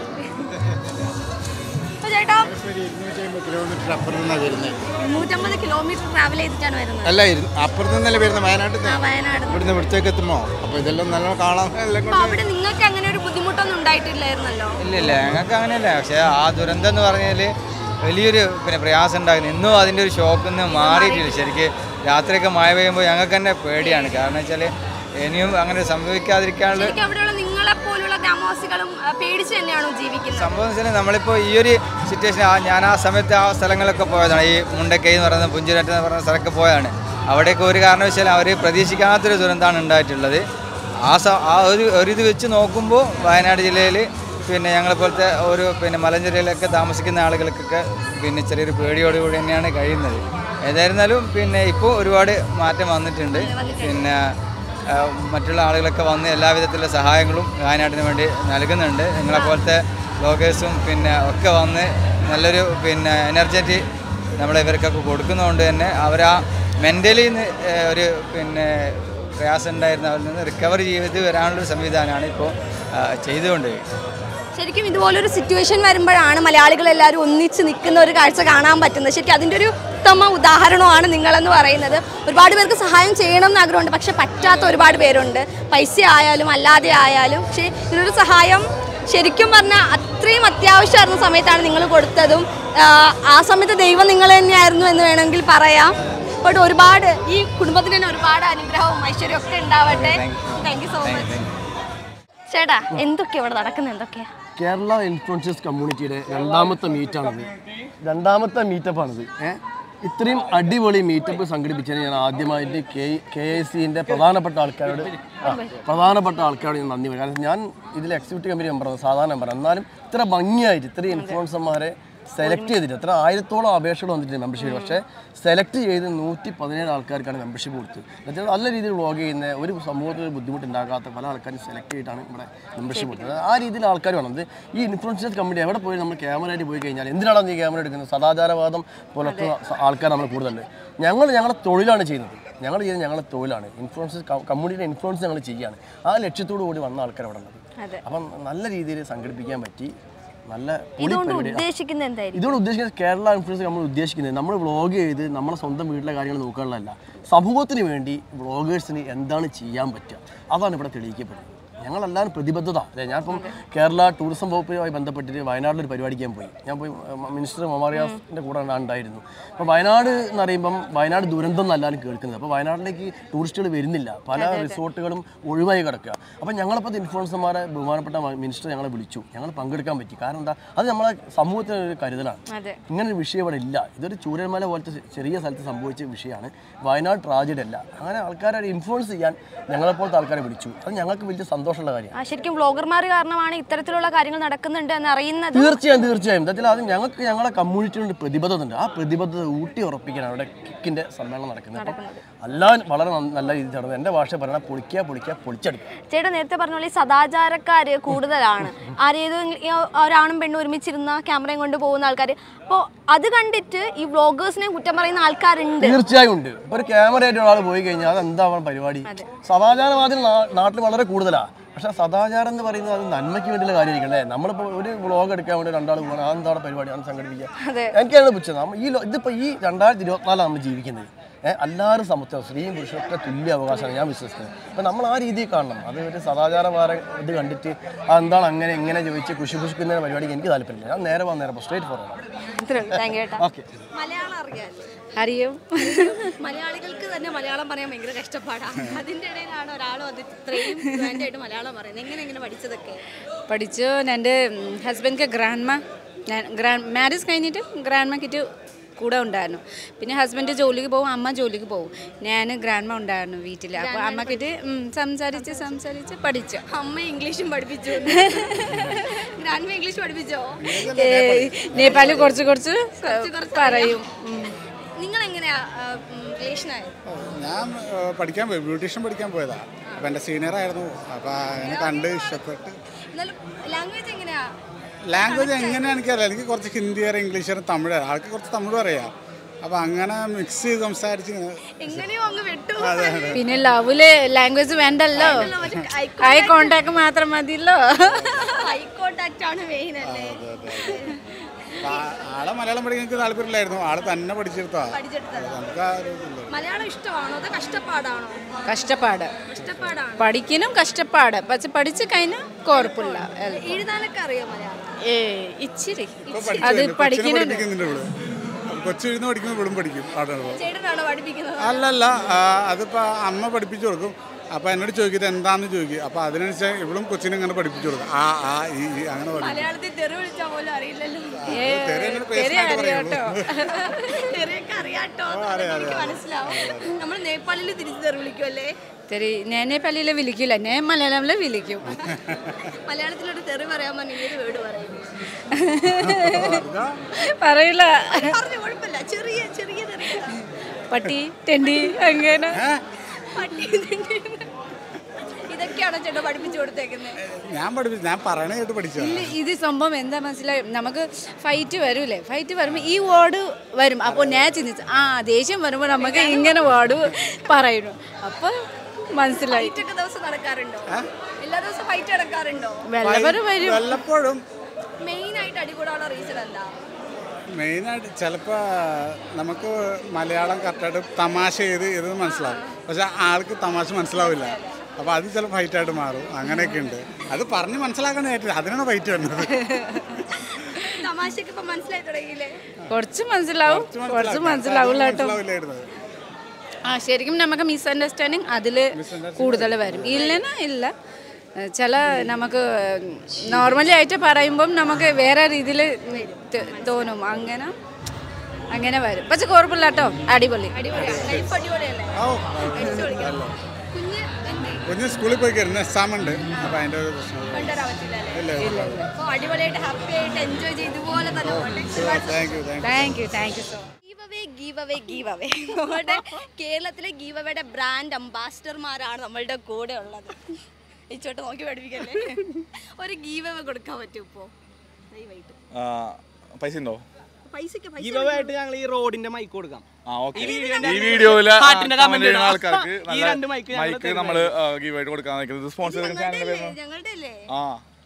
അപ്പൊ ചേട്ടാ കിലോമീറ്റർ അപ്പുറത്ത് നിന്നാണ് വരുന്നത് നൂറ്റമ്പത് കിലോമീറ്റർ ട്രാവൽ ചെയ്തിട്ടാണ് വരുന്നത് അല്ല ഇരു- അപ്പുറത്ത് നിന്നല്ലേ വരുന്നത് വയനാട്ടിൽ ആ നിന്ന് വയനാട് ഇവിടുന്ന് ഇവിടത്തേക്ക് എത്തുമോ അപ്പോൾ ഇതെല്ലാം നല്ലോണം കാണാൻ എല്ലാം അപ്പൊ കൊണ്ട് അവിടെ നിങ്ങൾക്ക് അങ്ങനെ ഒരു ബുദ്ധിമുട്ടൊന്നും ഉണ്ടായിട്ടില്ലായിരുന്നല്ലോ ഇല്ല ഇല്ല ഞങ്ങൾക്ക് അങ്ങനെയല്ല പക്ഷേ ആ ദുരന്തം എന്ന് പറഞ്ഞാൽ വലിയൊരു പിന്നെ പ്രയാസം ഉണ്ടായിരുന്നു ഇന്നും അതിൻ്റെ ഒരു ഷോക്കിൽ നിന്ന് മാറിയിട്ടില്ല ശരിക്ക് രാത്രിയൊക്കെ മഴ പെയ്യുമ്പോൾ ഞങ്ങൾക്ക് തന്നെ പേടിയാണ് കാരണം വെച്ചാൽ ഇനിയും അങ്ങനെ സംഭവിക്കാതിരിക്കാനുള്ള ശരിക്കും അവിടെയുള്ള നിങ്ങളെ പോലുള്ള ഗ്രാമവാസികളും ആ, പേടിച്ച് തന്നെയാണോ ജീവിക്കുന്നത് സംഭവം എന്ന് വെച്ചാൽ നമ്മളിപ്പോൾ ഈ ഒരു സിറ്റുവേഷൻ ഞാൻ ആ സമയത്ത് ആ സ്ഥലങ്ങളിലൊക്കെ പോയതാണ് ഈ മുണ്ടക്കൈ എന്ന് പറയുന്ന പുഞ്ചിരട്ട് എന്ന് പറയുന്ന സ്ഥലമൊക്കെ പോയതാണ് അവിടെയൊക്കെ ഒരു കാരണവശാലും അവർ പ്രതീക്ഷിക്കാത്തൊരു ദുരന്തമാണ് ഉണ്ടായിട്ടുള്ളത് ആ സ ആ ഒരു ഒരു ഇത് വെച്ച് നോക്കുമ്പോൾ വയനാട് ജില്ലയിൽ പിന്നെ ഞങ്ങളെ പോലത്തെ ഒരു പിന്നെ മലഞ്ചെരിയിലൊക്കെ താമസിക്കുന്ന ആളുകൾക്കൊക്കെ പിന്നെ ചെറിയൊരു പേടിയോടുകൂടി തന്നെയാണ് കഴിയുന്നത് ഏതായിരുന്നാലും പിന്നെ ഇപ്പോൾ ഒരുപാട് മാറ്റം വന്നിട്ടുണ്ട് പിന്നെ ആ, മറ്റുള്ള ആളുകളൊക്കെ വന്ന് എല്ലാവിധത്തിലുള്ള സഹായങ്ങളും വയനാട്ടിന് വേണ്ടി നൽകുന്നുണ്ട് നിങ്ങളെ പോലത്തെ ബ്ലോഗേഴ്സും പിന്നെ ഒക്കെ വന്ന് നല്ലൊരു പിന്നെ എനർജറ്റി നമ്മളെ ഇവർക്കൊക്കെ കൊടുക്കുന്നതുകൊണ്ട് തന്നെ അവർ ആ മെൻ്റലി ഒരു പിന്നെ പ്രയാസം ഉണ്ടായിരുന്ന അവരിൽ നിന്ന് റിക്കവർ ചെയ്ത് വരാനുള്ളൊരു സംവിധാനമാണ് ഇപ്പോൾ ചെയ്തുകൊണ്ട് ശരിക്കും ഇതുപോലൊരു സിറ്റുവേഷൻ വരുമ്പോഴാണ് മലയാളികൾ എല്ലാവരും ഒന്നിച്ച് നിൽക്കുന്ന ഒരു കാഴ്ച കാണാൻ പറ്റുന്നത് ശരിക്കും അതിൻ്റെ ഒരു ഉത്തമ ഉദാഹരണമാണ് നിങ്ങളെന്ന് പറയുന്നത് ഒരുപാട് പേർക്ക് സഹായം ചെയ്യണം എന്ന് ആഗ്രഹമുണ്ട് പക്ഷെ പറ്റാത്ത ഒരുപാട് പേരുണ്ട് പൈസ ആയാലും അല്ലാതെ ആയാലും പക്ഷേ ഇതിനൊരു സഹായം ശരിക്കും പറഞ്ഞാൽ അത്രയും അത്യാവശ്യമായിരുന്ന സമയത്താണ് നിങ്ങൾ കൊടുത്തതും ആ, ആ സമയത്ത് ദൈവം നിങ്ങൾ തന്നെയായിരുന്നു എന്ന് വേണമെങ്കിൽ പറയാം ബട്ട് ഒരുപാട് ഈ കുടുംബത്തിന് തന്നെ ഒരുപാട് അനുഗ്രഹവും ഐശ്വര്യവും ഒക്കെ ഉണ്ടാവട്ടെ താങ്ക് യു സോ മച്ച് ചേട്ടാ എന്തൊക്കെയാ ഇവിടെ നടക്കുന്നത് എന്തൊക്കെയാ കേരള ഇൻഫ്ലുവൻസേഴ്സ് കമ്മ്യൂണിറ്റിയുടെ രണ്ടാമത്തെ മീറ്റാണിത് രണ്ടാമത്തെ മീറ്റപ്പാണിത് ഏഹ് ഇത്രയും അടിപൊളി മീറ്റപ്പ് സംഘടിപ്പിച്ചതിന് ഞാൻ ആദ്യമായിട്ട് കെ കെ ഐ സിൻ്റെ പ്രധാനപ്പെട്ട ആൾക്കാരോട് ആ, പ്രധാനപ്പെട്ട ആൾക്കാരോട് ഞാൻ നന്ദി പറയും കാരണം ഞാൻ ഇതിൽ എക്സിക്യൂട്ടീവ് കമ്മിറ്റി മെമ്പറാണ് സാധാരണ മെമ്പർ എന്നാലും ഇത്ര ഭംഗിയായിട്ട് ഇത്രയും ഇൻഫ്ലുവൻസർമാരെ സെലക്ട് ചെയ്തിട്ട് എത്ര ആയിരത്തോളം അപേക്ഷകൾ വന്നിട്ടുണ്ട് മെമ്പർഷിപ്പ് പക്ഷേ സെലക്ട് ചെയ്ത് നൂറ്റി പതിനേഴ് ആൾക്കാർക്കാണ് മെമ്പർഷിപ്പ് കൊടുത്തത് എന്നുവെച്ചാൽ നല്ല രീതിയിൽ വ്ളോഗ് ചെയ്യുന്ന ഒരു സമൂഹത്തിൽ ബുദ്ധിമുട്ടുണ്ടാകാത്ത പല ആൾക്കാരും സെലക്ട് ചെയ്തിട്ടാണ് ഇവിടെ മെമ്പർഷിപ്പ് കൊടുത്തത് ആ രീതിയിൽ ആൾക്കാർ വേണം ഇത് ഈ ഇൻഫ്ലുവൻസേഴ്സ് കമ്പനി എവിടെ പോയി നമ്മൾ ക്യാമറ ആയിട്ട് പോയി കഴിഞ്ഞാൽ എന്തിനാണ് നീ ക്യാമറ എടുക്കുന്നത് സദാചാരവാദം പോലത്തെ ആൾക്കാർ നമ്മൾ കൂടുതലുണ്ട് ഞങ്ങൾ ഞങ്ങളുടെ തൊഴിലാണ് ചെയ്യുന്നത് ഞങ്ങൾ ചെയ്യുന്നത് ഞങ്ങളുടെ തൊഴിലാണ് ഇൻഫ്ലുവൻസസ് കമ്മ്യൂണിറ്റിയുടെ ഇൻഫ്ലുവൻസ് ഞങ്ങൾ ചെയ്യുകയാണ് ആ ലക്ഷ്യത്തോടു കൂടി വന്ന ആൾക്കാർ അവിടെ ഉള്ളത് അതെ. അപ്പം നല്ല രീതിയിൽ സംഘടിപ്പിക്കാൻ പറ്റി നല്ല പൊളി ഇതുകൊണ്ട് പരിപാടി ഉദ്ദേശിക്കുന്നത് എന്തായിരിക്കും ഇതുകൊണ്ട് ഉദ്ദേശിക്കുന്നത് കേരള ഇൻഫ്ലുവൻസ് നമ്മൾ ഉദ്ദേശിക്കുന്നത് നമ്മൾ വ്ളോഗ് ചെയ്ത് നമ്മളെ സ്വന്തം വീട്ടിലെ കാര്യങ്ങൾ നോക്കാനുള്ളതല്ല സമൂഹത്തിന് വേണ്ടി വ്ളോഗേഴ്സിന് എന്താണ് ചെയ്യാൻ പറ്റുക അതാണ് ഇവിടെ തെളിയിക്കപ്പെടുന്നത് ഞങ്ങളെല്ലാവരും പ്രതിബദ്ധത അല്ലേ ഞാനിപ്പം കേരള ടൂറിസം വകുപ്പുമായി ബന്ധപ്പെട്ടിട്ട് വയനാട്ടിലൊരു പരിപാടിക്ക് ഞാൻ പോയി ഞാൻ പോയി ഉം, മിനിസ്റ്റർ മൊമാറിയാസിൻ്റെ കൂടെ ഞാൻ ഉണ്ടായിരുന്നു അപ്പോൾ വയനാട് എന്ന് പറയുമ്പം വയനാട് ദുരന്തം എന്നല്ലാരും കേൾക്കുന്നത് അപ്പോൾ വയനാട്ടിലേക്ക് ടൂറിസ്റ്റുകൾ വരുന്നില്ല പല റിസോർട്ടുകളും ഒഴിവായി കിടക്കുക അപ്പോൾ ഞങ്ങളിപ്പോൾ ഇൻഫ്ലുവൻസർമാരെ ബഹുമാനപ്പെട്ട മിനിസ്റ്റർ ഞങ്ങളെ വിളിച്ചു ഞങ്ങൾ പങ്കെടുക്കാൻ പറ്റി കാരണം എന്താ അത് നമ്മളെ സമൂഹത്തിന് ഒരു കരുതലാണ് അതെ ഇങ്ങനെ ഒരു വിഷയം ഇവിടെ ഇല്ല ഇതൊരു ചൂരന്മല പോലത്തെ ചെ- ചെറിയ സ്ഥലത്ത് സംഭവിച്ച വിഷയമാണ് വയനാട് ട്രാജഡി അല്ല അങ്ങനെ ആൾക്കാരെ ഇൻഫ്ലുവൻസ് ചെയ്യാൻ ഞങ്ങളെപ്പോലത്തെ ആൾക്കാരെ വിളിച്ചു അത് ഞങ്ങൾക്ക് വലിയ സന്തോഷമുള്ള കാര്യമാണ് ആ ശരിക്കും വ്ളോഗർമാർ കാരണമാണ് ഇത്തരത്തിലുള്ള കാര്യങ്ങൾ നടക്കുന്നുണ്ട് എന്ന് അറിയുന്നത് തീർച്ചയായും തീർച്ചയായും എന്താ അത് ഞങ്ങൾക്ക് ഞങ്ങളെ കമ്മ്യൂണിറ്റിയുടെ പ്രതിബദ്ധത ഉണ്ട് ആ പ്രതിബദ്ധത ഊട്ടി ഉറപ്പിക്കാനാണ് അവിടെ കിക്കിന്റെ സമ്മേളനം നടക്കുന്നത് അപ്പം എല്ലാം വളരെ നന്ന- നല്ല രീതിയിൽ നടന്നത് എൻ്റെ ഭാഷ പറഞ്ഞാൽ പൊളിക്കുക പൊളിക്കുക പൊളിച്ചെടുക്കുക ചേട്ടാ നേരത്തെ പറഞ്ഞ പോലെ ഈ സദാചാരക്കാര് കൂടുതലാണ് ആരേതോ ഒരാണും പെണ്ണും ഒരുമിച്ചിരുന്ന ക്യാമറയും കൊണ്ട് പോകുന്ന ആൾക്കാർ അപ്പോൾ അത് കണ്ടിട്ട് ഈ വ്ളോഗേഴ്സിനെ കുറ്റം പറയുന്ന ആൾക്കാരുണ്ട് തീർച്ചയായും ഉണ്ട് ഇപ്പൊ ഒരു ക്യാമറ ആയിട്ട് ഒരാൾ പോയി കഴിഞ്ഞാൽ അത് എന്താ പരിപാടി സദാചാരവാദി നാട്ടിൽ വളരെ കൂടുതലാണ് പക്ഷെ സദാചാരം എന്ന് പറയുന്നത് അത് നന്മയ്ക്ക് വേണ്ടിയുള്ള കാര്യമായിരിക്കും അല്ലേ നമ്മളിപ്പോൾ ഒരു വ്ളോഗ് എടുക്കാൻ വേണ്ടി രണ്ടാൾ പോകണം അതെന്താണ് പരിപാടി അത് സംഘടിപ്പിക്കുക എനിക്കാണ് പുച്ഛം നമ്മൾ ഈ ലോ- ഇതിപ്പോ ഈ രണ്ടായിരത്തി ഇരുപത്തിനാലാണ് നമ്മൾ ജീവിക്കുന്നത് ഏഹ് എല്ലാവരും സമത്വം സ്ത്രീയും പുരുഷനൊക്കെ തുല്യ അവകാശമാണ് ഞാൻ വിശ്വസിക്കുന്നത് അപ്പം നമ്മൾ ആ രീതിയിൽ കാണണം അത് ഒരു സദാചാരവാര ഇത് കണ്ടിട്ട് അതെന്താണ് അങ്ങനെ എങ്ങനെ ചോദിച്ച് കുശി കുശിക്കുന്ന പരിപാടിക്ക് എനിക്ക് താല്പര്യമില്ല ഞാൻ നേരെ വന്ന് നേരെ straight forward thank you okay Malayalam അറിയാമല്ലോ അറിയും മലയാളികൾക്ക് തന്നെ മലയാളം പറയാൻ ഭയങ്കര കഷ്ടപ്പാടാണ് അതിൻ്റെ ഇടയിലാണ് ഒരാൾ അത് ഇത്രയും ഫ്ലുവൻ്റായിട്ട് മലയാളം പറയുന്നത് എങ്ങനെ എങ്ങനെ പഠിച്ചതൊക്കെ പഠിച്ചു എൻ്റെ ഹസ്ബൻഡ് ഗ്രാൻഡ്മ ഞാൻ ഗ്രാൻഡ് മാരേജ് കഴിഞ്ഞിട്ട് ഗ്രാൻഡ്മക്കിട്ട് കൂടെ ഉണ്ടായിരുന്നു പിന്നെ ഹസ്ബൻഡ് ജോലിക്ക് പോകും അമ്മ ജോലിക്ക് പോകും ഞാൻ ഗ്രാൻഡ്മ ഉണ്ടായിരുന്നു വീട്ടിൽ അപ്പോൾ അമ്മക്കിട്ട് ഉം, സംസാരിച്ച് സംസാരിച്ച് പഠിച്ചു അമ്മ ഇംഗ്ലീഷും പഠിപ്പിച്ചു ഗ്രാൻഡ് ഇംഗ്ലീഷ് പഠിപ്പിച്ചോ ഏയ്, നേപ്പാളി കുറച്ച് കുറച്ച് കുറച്ച് പറയും ഉം. നിങ്ങൾ എങ്ങനെയാ റിലേഷനായത് ഞാൻ ഏഹ്, പഠിക്കാൻ പോയി ബ്യൂട്ടീഷ്യൻ പഠിക്കാൻ പോയതാ അപ്പം എൻ്റെ സീനിയർ ആയിരുന്നു അപ്പം അങ്ങനെ കണ്ട് ഇഷ്ടപ്പെട്ട് എന്നാലും ലാംഗ്വേജ് എങ്ങനെയാ ലാംഗ്വേജ് എങ്ങനെയാണ് എനിക്കറിയാം എനിക്ക് കുറച്ച് ഹിന്ദി അറിയാം ഇംഗ്ലീഷ് അറിയാം തമിഴ് അറിയാം ആൾക്ക് കുറച്ച് തമിഴും അറിയാം അപ്പം അങ്ങനെ മിക്സ് ചെയ്ത് സംസാരിച്ച് ഇങ്ങനെ- എങ്ങനെയോ അങ്ങ് വിട്ടു അതെ അതെ പിന്നെ ലവില് ലാംഗ്വേജ് വേണ്ടല്ലോ ഐ കോണ്ടാക്ട് മാത്രം മതിയല്ലോ ഐ കോണ്ടാക്ട് ആണ് മെയിൻ അല്ലേ അപ്പൊ ആ- ആളെ മലയാളം പഠിക്കാൻ എനിക്ക് താല്പര്യമില്ലായിരുന്നു ആള് തന്നെ പഠിച്ചെടുത്താ പഠിച്ചെടുത്തത് നമുക്ക് ആ ഒരു ഇതില്ല മലയാളം ഇഷ്ടമാണോ അതോ കഷ്ടപ്പാടാണോ കഷ്ടപ്പാട് കഷ്ടപ്പാടാണ് പഠിക്കാനും കഷ്ടപ്പാട് പക്ഷെ പഠിച്ചു കഴിഞ്ഞാൽ കുഴപ്പമില്ല എഴുതാനൊക്കെ അറിയോ മലയാളം ഏ ഇച്ചിരി ഇപ്പൊ അത് പഠിച്ചു കൊച്ചിനെ പഠിക്കുന്നുണ്ട് പഠിപ്പിക്കുന്നുണ്ട് ഇവിടെ കൊച്ചു എഴുന്ന് പഠിക്കുമ്പോൾ ഇവിടും പഠിക്കും പാടുകൾ ചേട്ടനാണോ പഠിപ്പിക്കുന്നത് അല്ലല്ല ആ, അതിപ്പോ അമ്മ പഠിപ്പിച്ചു കൊടുക്കും അപ്പൊ എന്നോട് ചോദിക്കിട്ട് എന്താന്ന് ചോദിക്കും അപ്പൊ അതിനനുസരിച്ച് ഇവളും കൊച്ചിനെ ഇങ്ങനെ പഠിപ്പിച്ചു കൊടുക്കും ആ ആ ഈ ഈ അങ്ങനെ പഠിക്കും മലയാളത്തിൽ തെറി വിളിച്ചാൽ പോലും അറിയില്ലല്ലോ ഏ, തെറി എന്നോട് തെറി പേഴ്സണലായിട്ട് അറിയാട്ടോ തെറിയൊക്കെ അറിയാട്ടോ എനിക്ക് മനസ്സിലാവും നമ്മൾ നേപ്പാളിൽ തിരിച്ച് തെറി വിളിക്കുമല്ലേ തെറി ഞാൻ നേപ്പാളിലെ വിളിക്കില്ല ഞാൻ മലയാളത്തിലെ വിളിക്കും മലയാളത്തിലൊരു തെറി പറയാൻ പറഞ്ഞ ഏത് വേർഡ് പറയും പറയില്ല പറഞ്ഞു കുഴപ്പമില്ല ചെറിയ ചെറിയ തെറി പട്ടി തെണ്ടി അങ്ങനെ പട്ടി തെണ്ടി. ഇതൊക്കെയാണോ ചേട്ടാ പഠിപ്പിച്ചു കൊടുത്തേക്കുന്നത് ഞാൻ പഠിപ്പിച്ചു ഞാൻ പറയണ കേട്ട് പഠിച്ചതാ ഇല്ല ഇത് സംഭവം എന്താ മനസ്സിലായി നമുക്ക് ഫൈറ്റ് വരൂലേ ഫൈറ്റ് വരുമ്പോൾ ഈ വേർഡ് വരും അപ്പോൾ ഞാൻ ചിന്തിച്ചു ആ ദേഷ്യം വരുമ്പോൾ നമുക്ക് ഇങ്ങനെ വേർഡ് പറയുന്നു അപ്പോൾ മനസ്സിലായി ഫൈറ്റ് ഒക്കെ ദിവസം നടക്കാറുണ്ടോ എല്ലാ ദിവസവും ഫൈറ്റ് നടക്കാറുണ്ടോ വല്ലവരും വരും വല്ലപ്പോഴും മെയിൻ ആയിട്ട് അടികൂടാനുള്ള റീസൺ എന്താ മെയിനായിട്ട് ചിലപ്പോൾ നമുക്ക് മലയാളം കറക്റ്റായിട്ട് തമാശ ചെയ്ത് ഇത് മനസ്സിലാവും പക്ഷെ ആൾക്ക് തമാശ മനസ്സിലാവില്ല അപ്പോൾ അത് ചില ഫൈറ്റായിട്ട് മാറും അങ്ങനെയൊക്കെ ഉണ്ട് അത് പറഞ്ഞ് മനസ്സിലാക്കാൻ ഏറ്റവും അതിനാണ് ഫൈറ്റ് വരുന്നത് തമാശക്ക് ഇപ്പൊ മനസ്സിലായി തുടങ്ങിയില്ലേ കുറച്ച് മനസ്സിലാവും കുറച്ച് മനസ്സിലാവില്ല കേട്ടോ മനസ്സിലാവില്ലായിരുന്നു ആ ശരിക്കും നമുക്ക് മിസ്അണ്ടർസ്റ്റാൻഡിങ് അതിൽ കൂടുതൽ വരും ഇല്ലെന്നാ ഇല്ല ചില നമുക്ക് നോർമലി ആയിട്ട് പറയുമ്പം നമുക്ക് വേറെ രീതിയിൽ തോന്നും അങ്ങനെ അങ്ങനെ വരും പക്ഷെ കുഴപ്പമില്ല കേട്ടോ അടിപൊളി അടിപൊളിയാണ് ലൈഫ് അടിപൊളിയല്ലേ അടിച്ചു പൊളിക്കണം. കുഞ്ഞ് എന്ത് കുഞ്ഞ് സ്കൂളിൽ പോയി കയറുന്ന എക്സാമുണ്ട് അപ്പോൾ അതിൻ്റെ ഒരു പ്രശ്നം കൊണ്ടുവരാൻ പറ്റില്ല അല്ലേ ഇല്ല അപ്പൊ അടിപൊളിയായിട്ട് ഹാപ്പി ആയിട്ട് എൻജോയ് ചെയ്ത് ഇതുപോലെ തന്നെ പോട്ടെ thank you thank thank you thank you so give away give away give away നമ്മുടെ കേരളത്തിലെ ഗീവ് അവയുടെ ബ്രാൻഡ് അംബാസിഡർമാരാണ് നമ്മളുടെ കൂടെ ഉള്ളത് ഈ ചോട്ട് നോക്കി പഠിപ്പിക്കല്ലേ ഒരു ഗീവ് അവേ കൊടുക്കാൻ പറ്റും ഇപ്പോ ദയവായിട്ട് പൈസ ഉണ്ടോ പൈസക്ക് പൈസ ഗിവ് ആയിട്ട് ഞങ്ങൾ ഈ റോഡിന്റെ മൈക്ക് കൊടുക്കാം ആ ഓക്കെ ഈ ഈ വീഡിയോന്റെ വീഡിയോയില് ഹാർട്ടിന്റെ comment കമന്റ് ചെയ്യുന്ന ഇടാം. ആൾക്കാർക്ക് ഈ രണ്ട് mic ഞങ്ങള് മൈക്ക് നമ്മൾ ഗീവ് ആയിട്ട് കൊടുക്കാൻ നിൽക്കുന്നത് സ്പോൺസർ ചാനൽ ഞങ്ങളുടെ ഞങ്ങളുടെ അല്ലേ ആ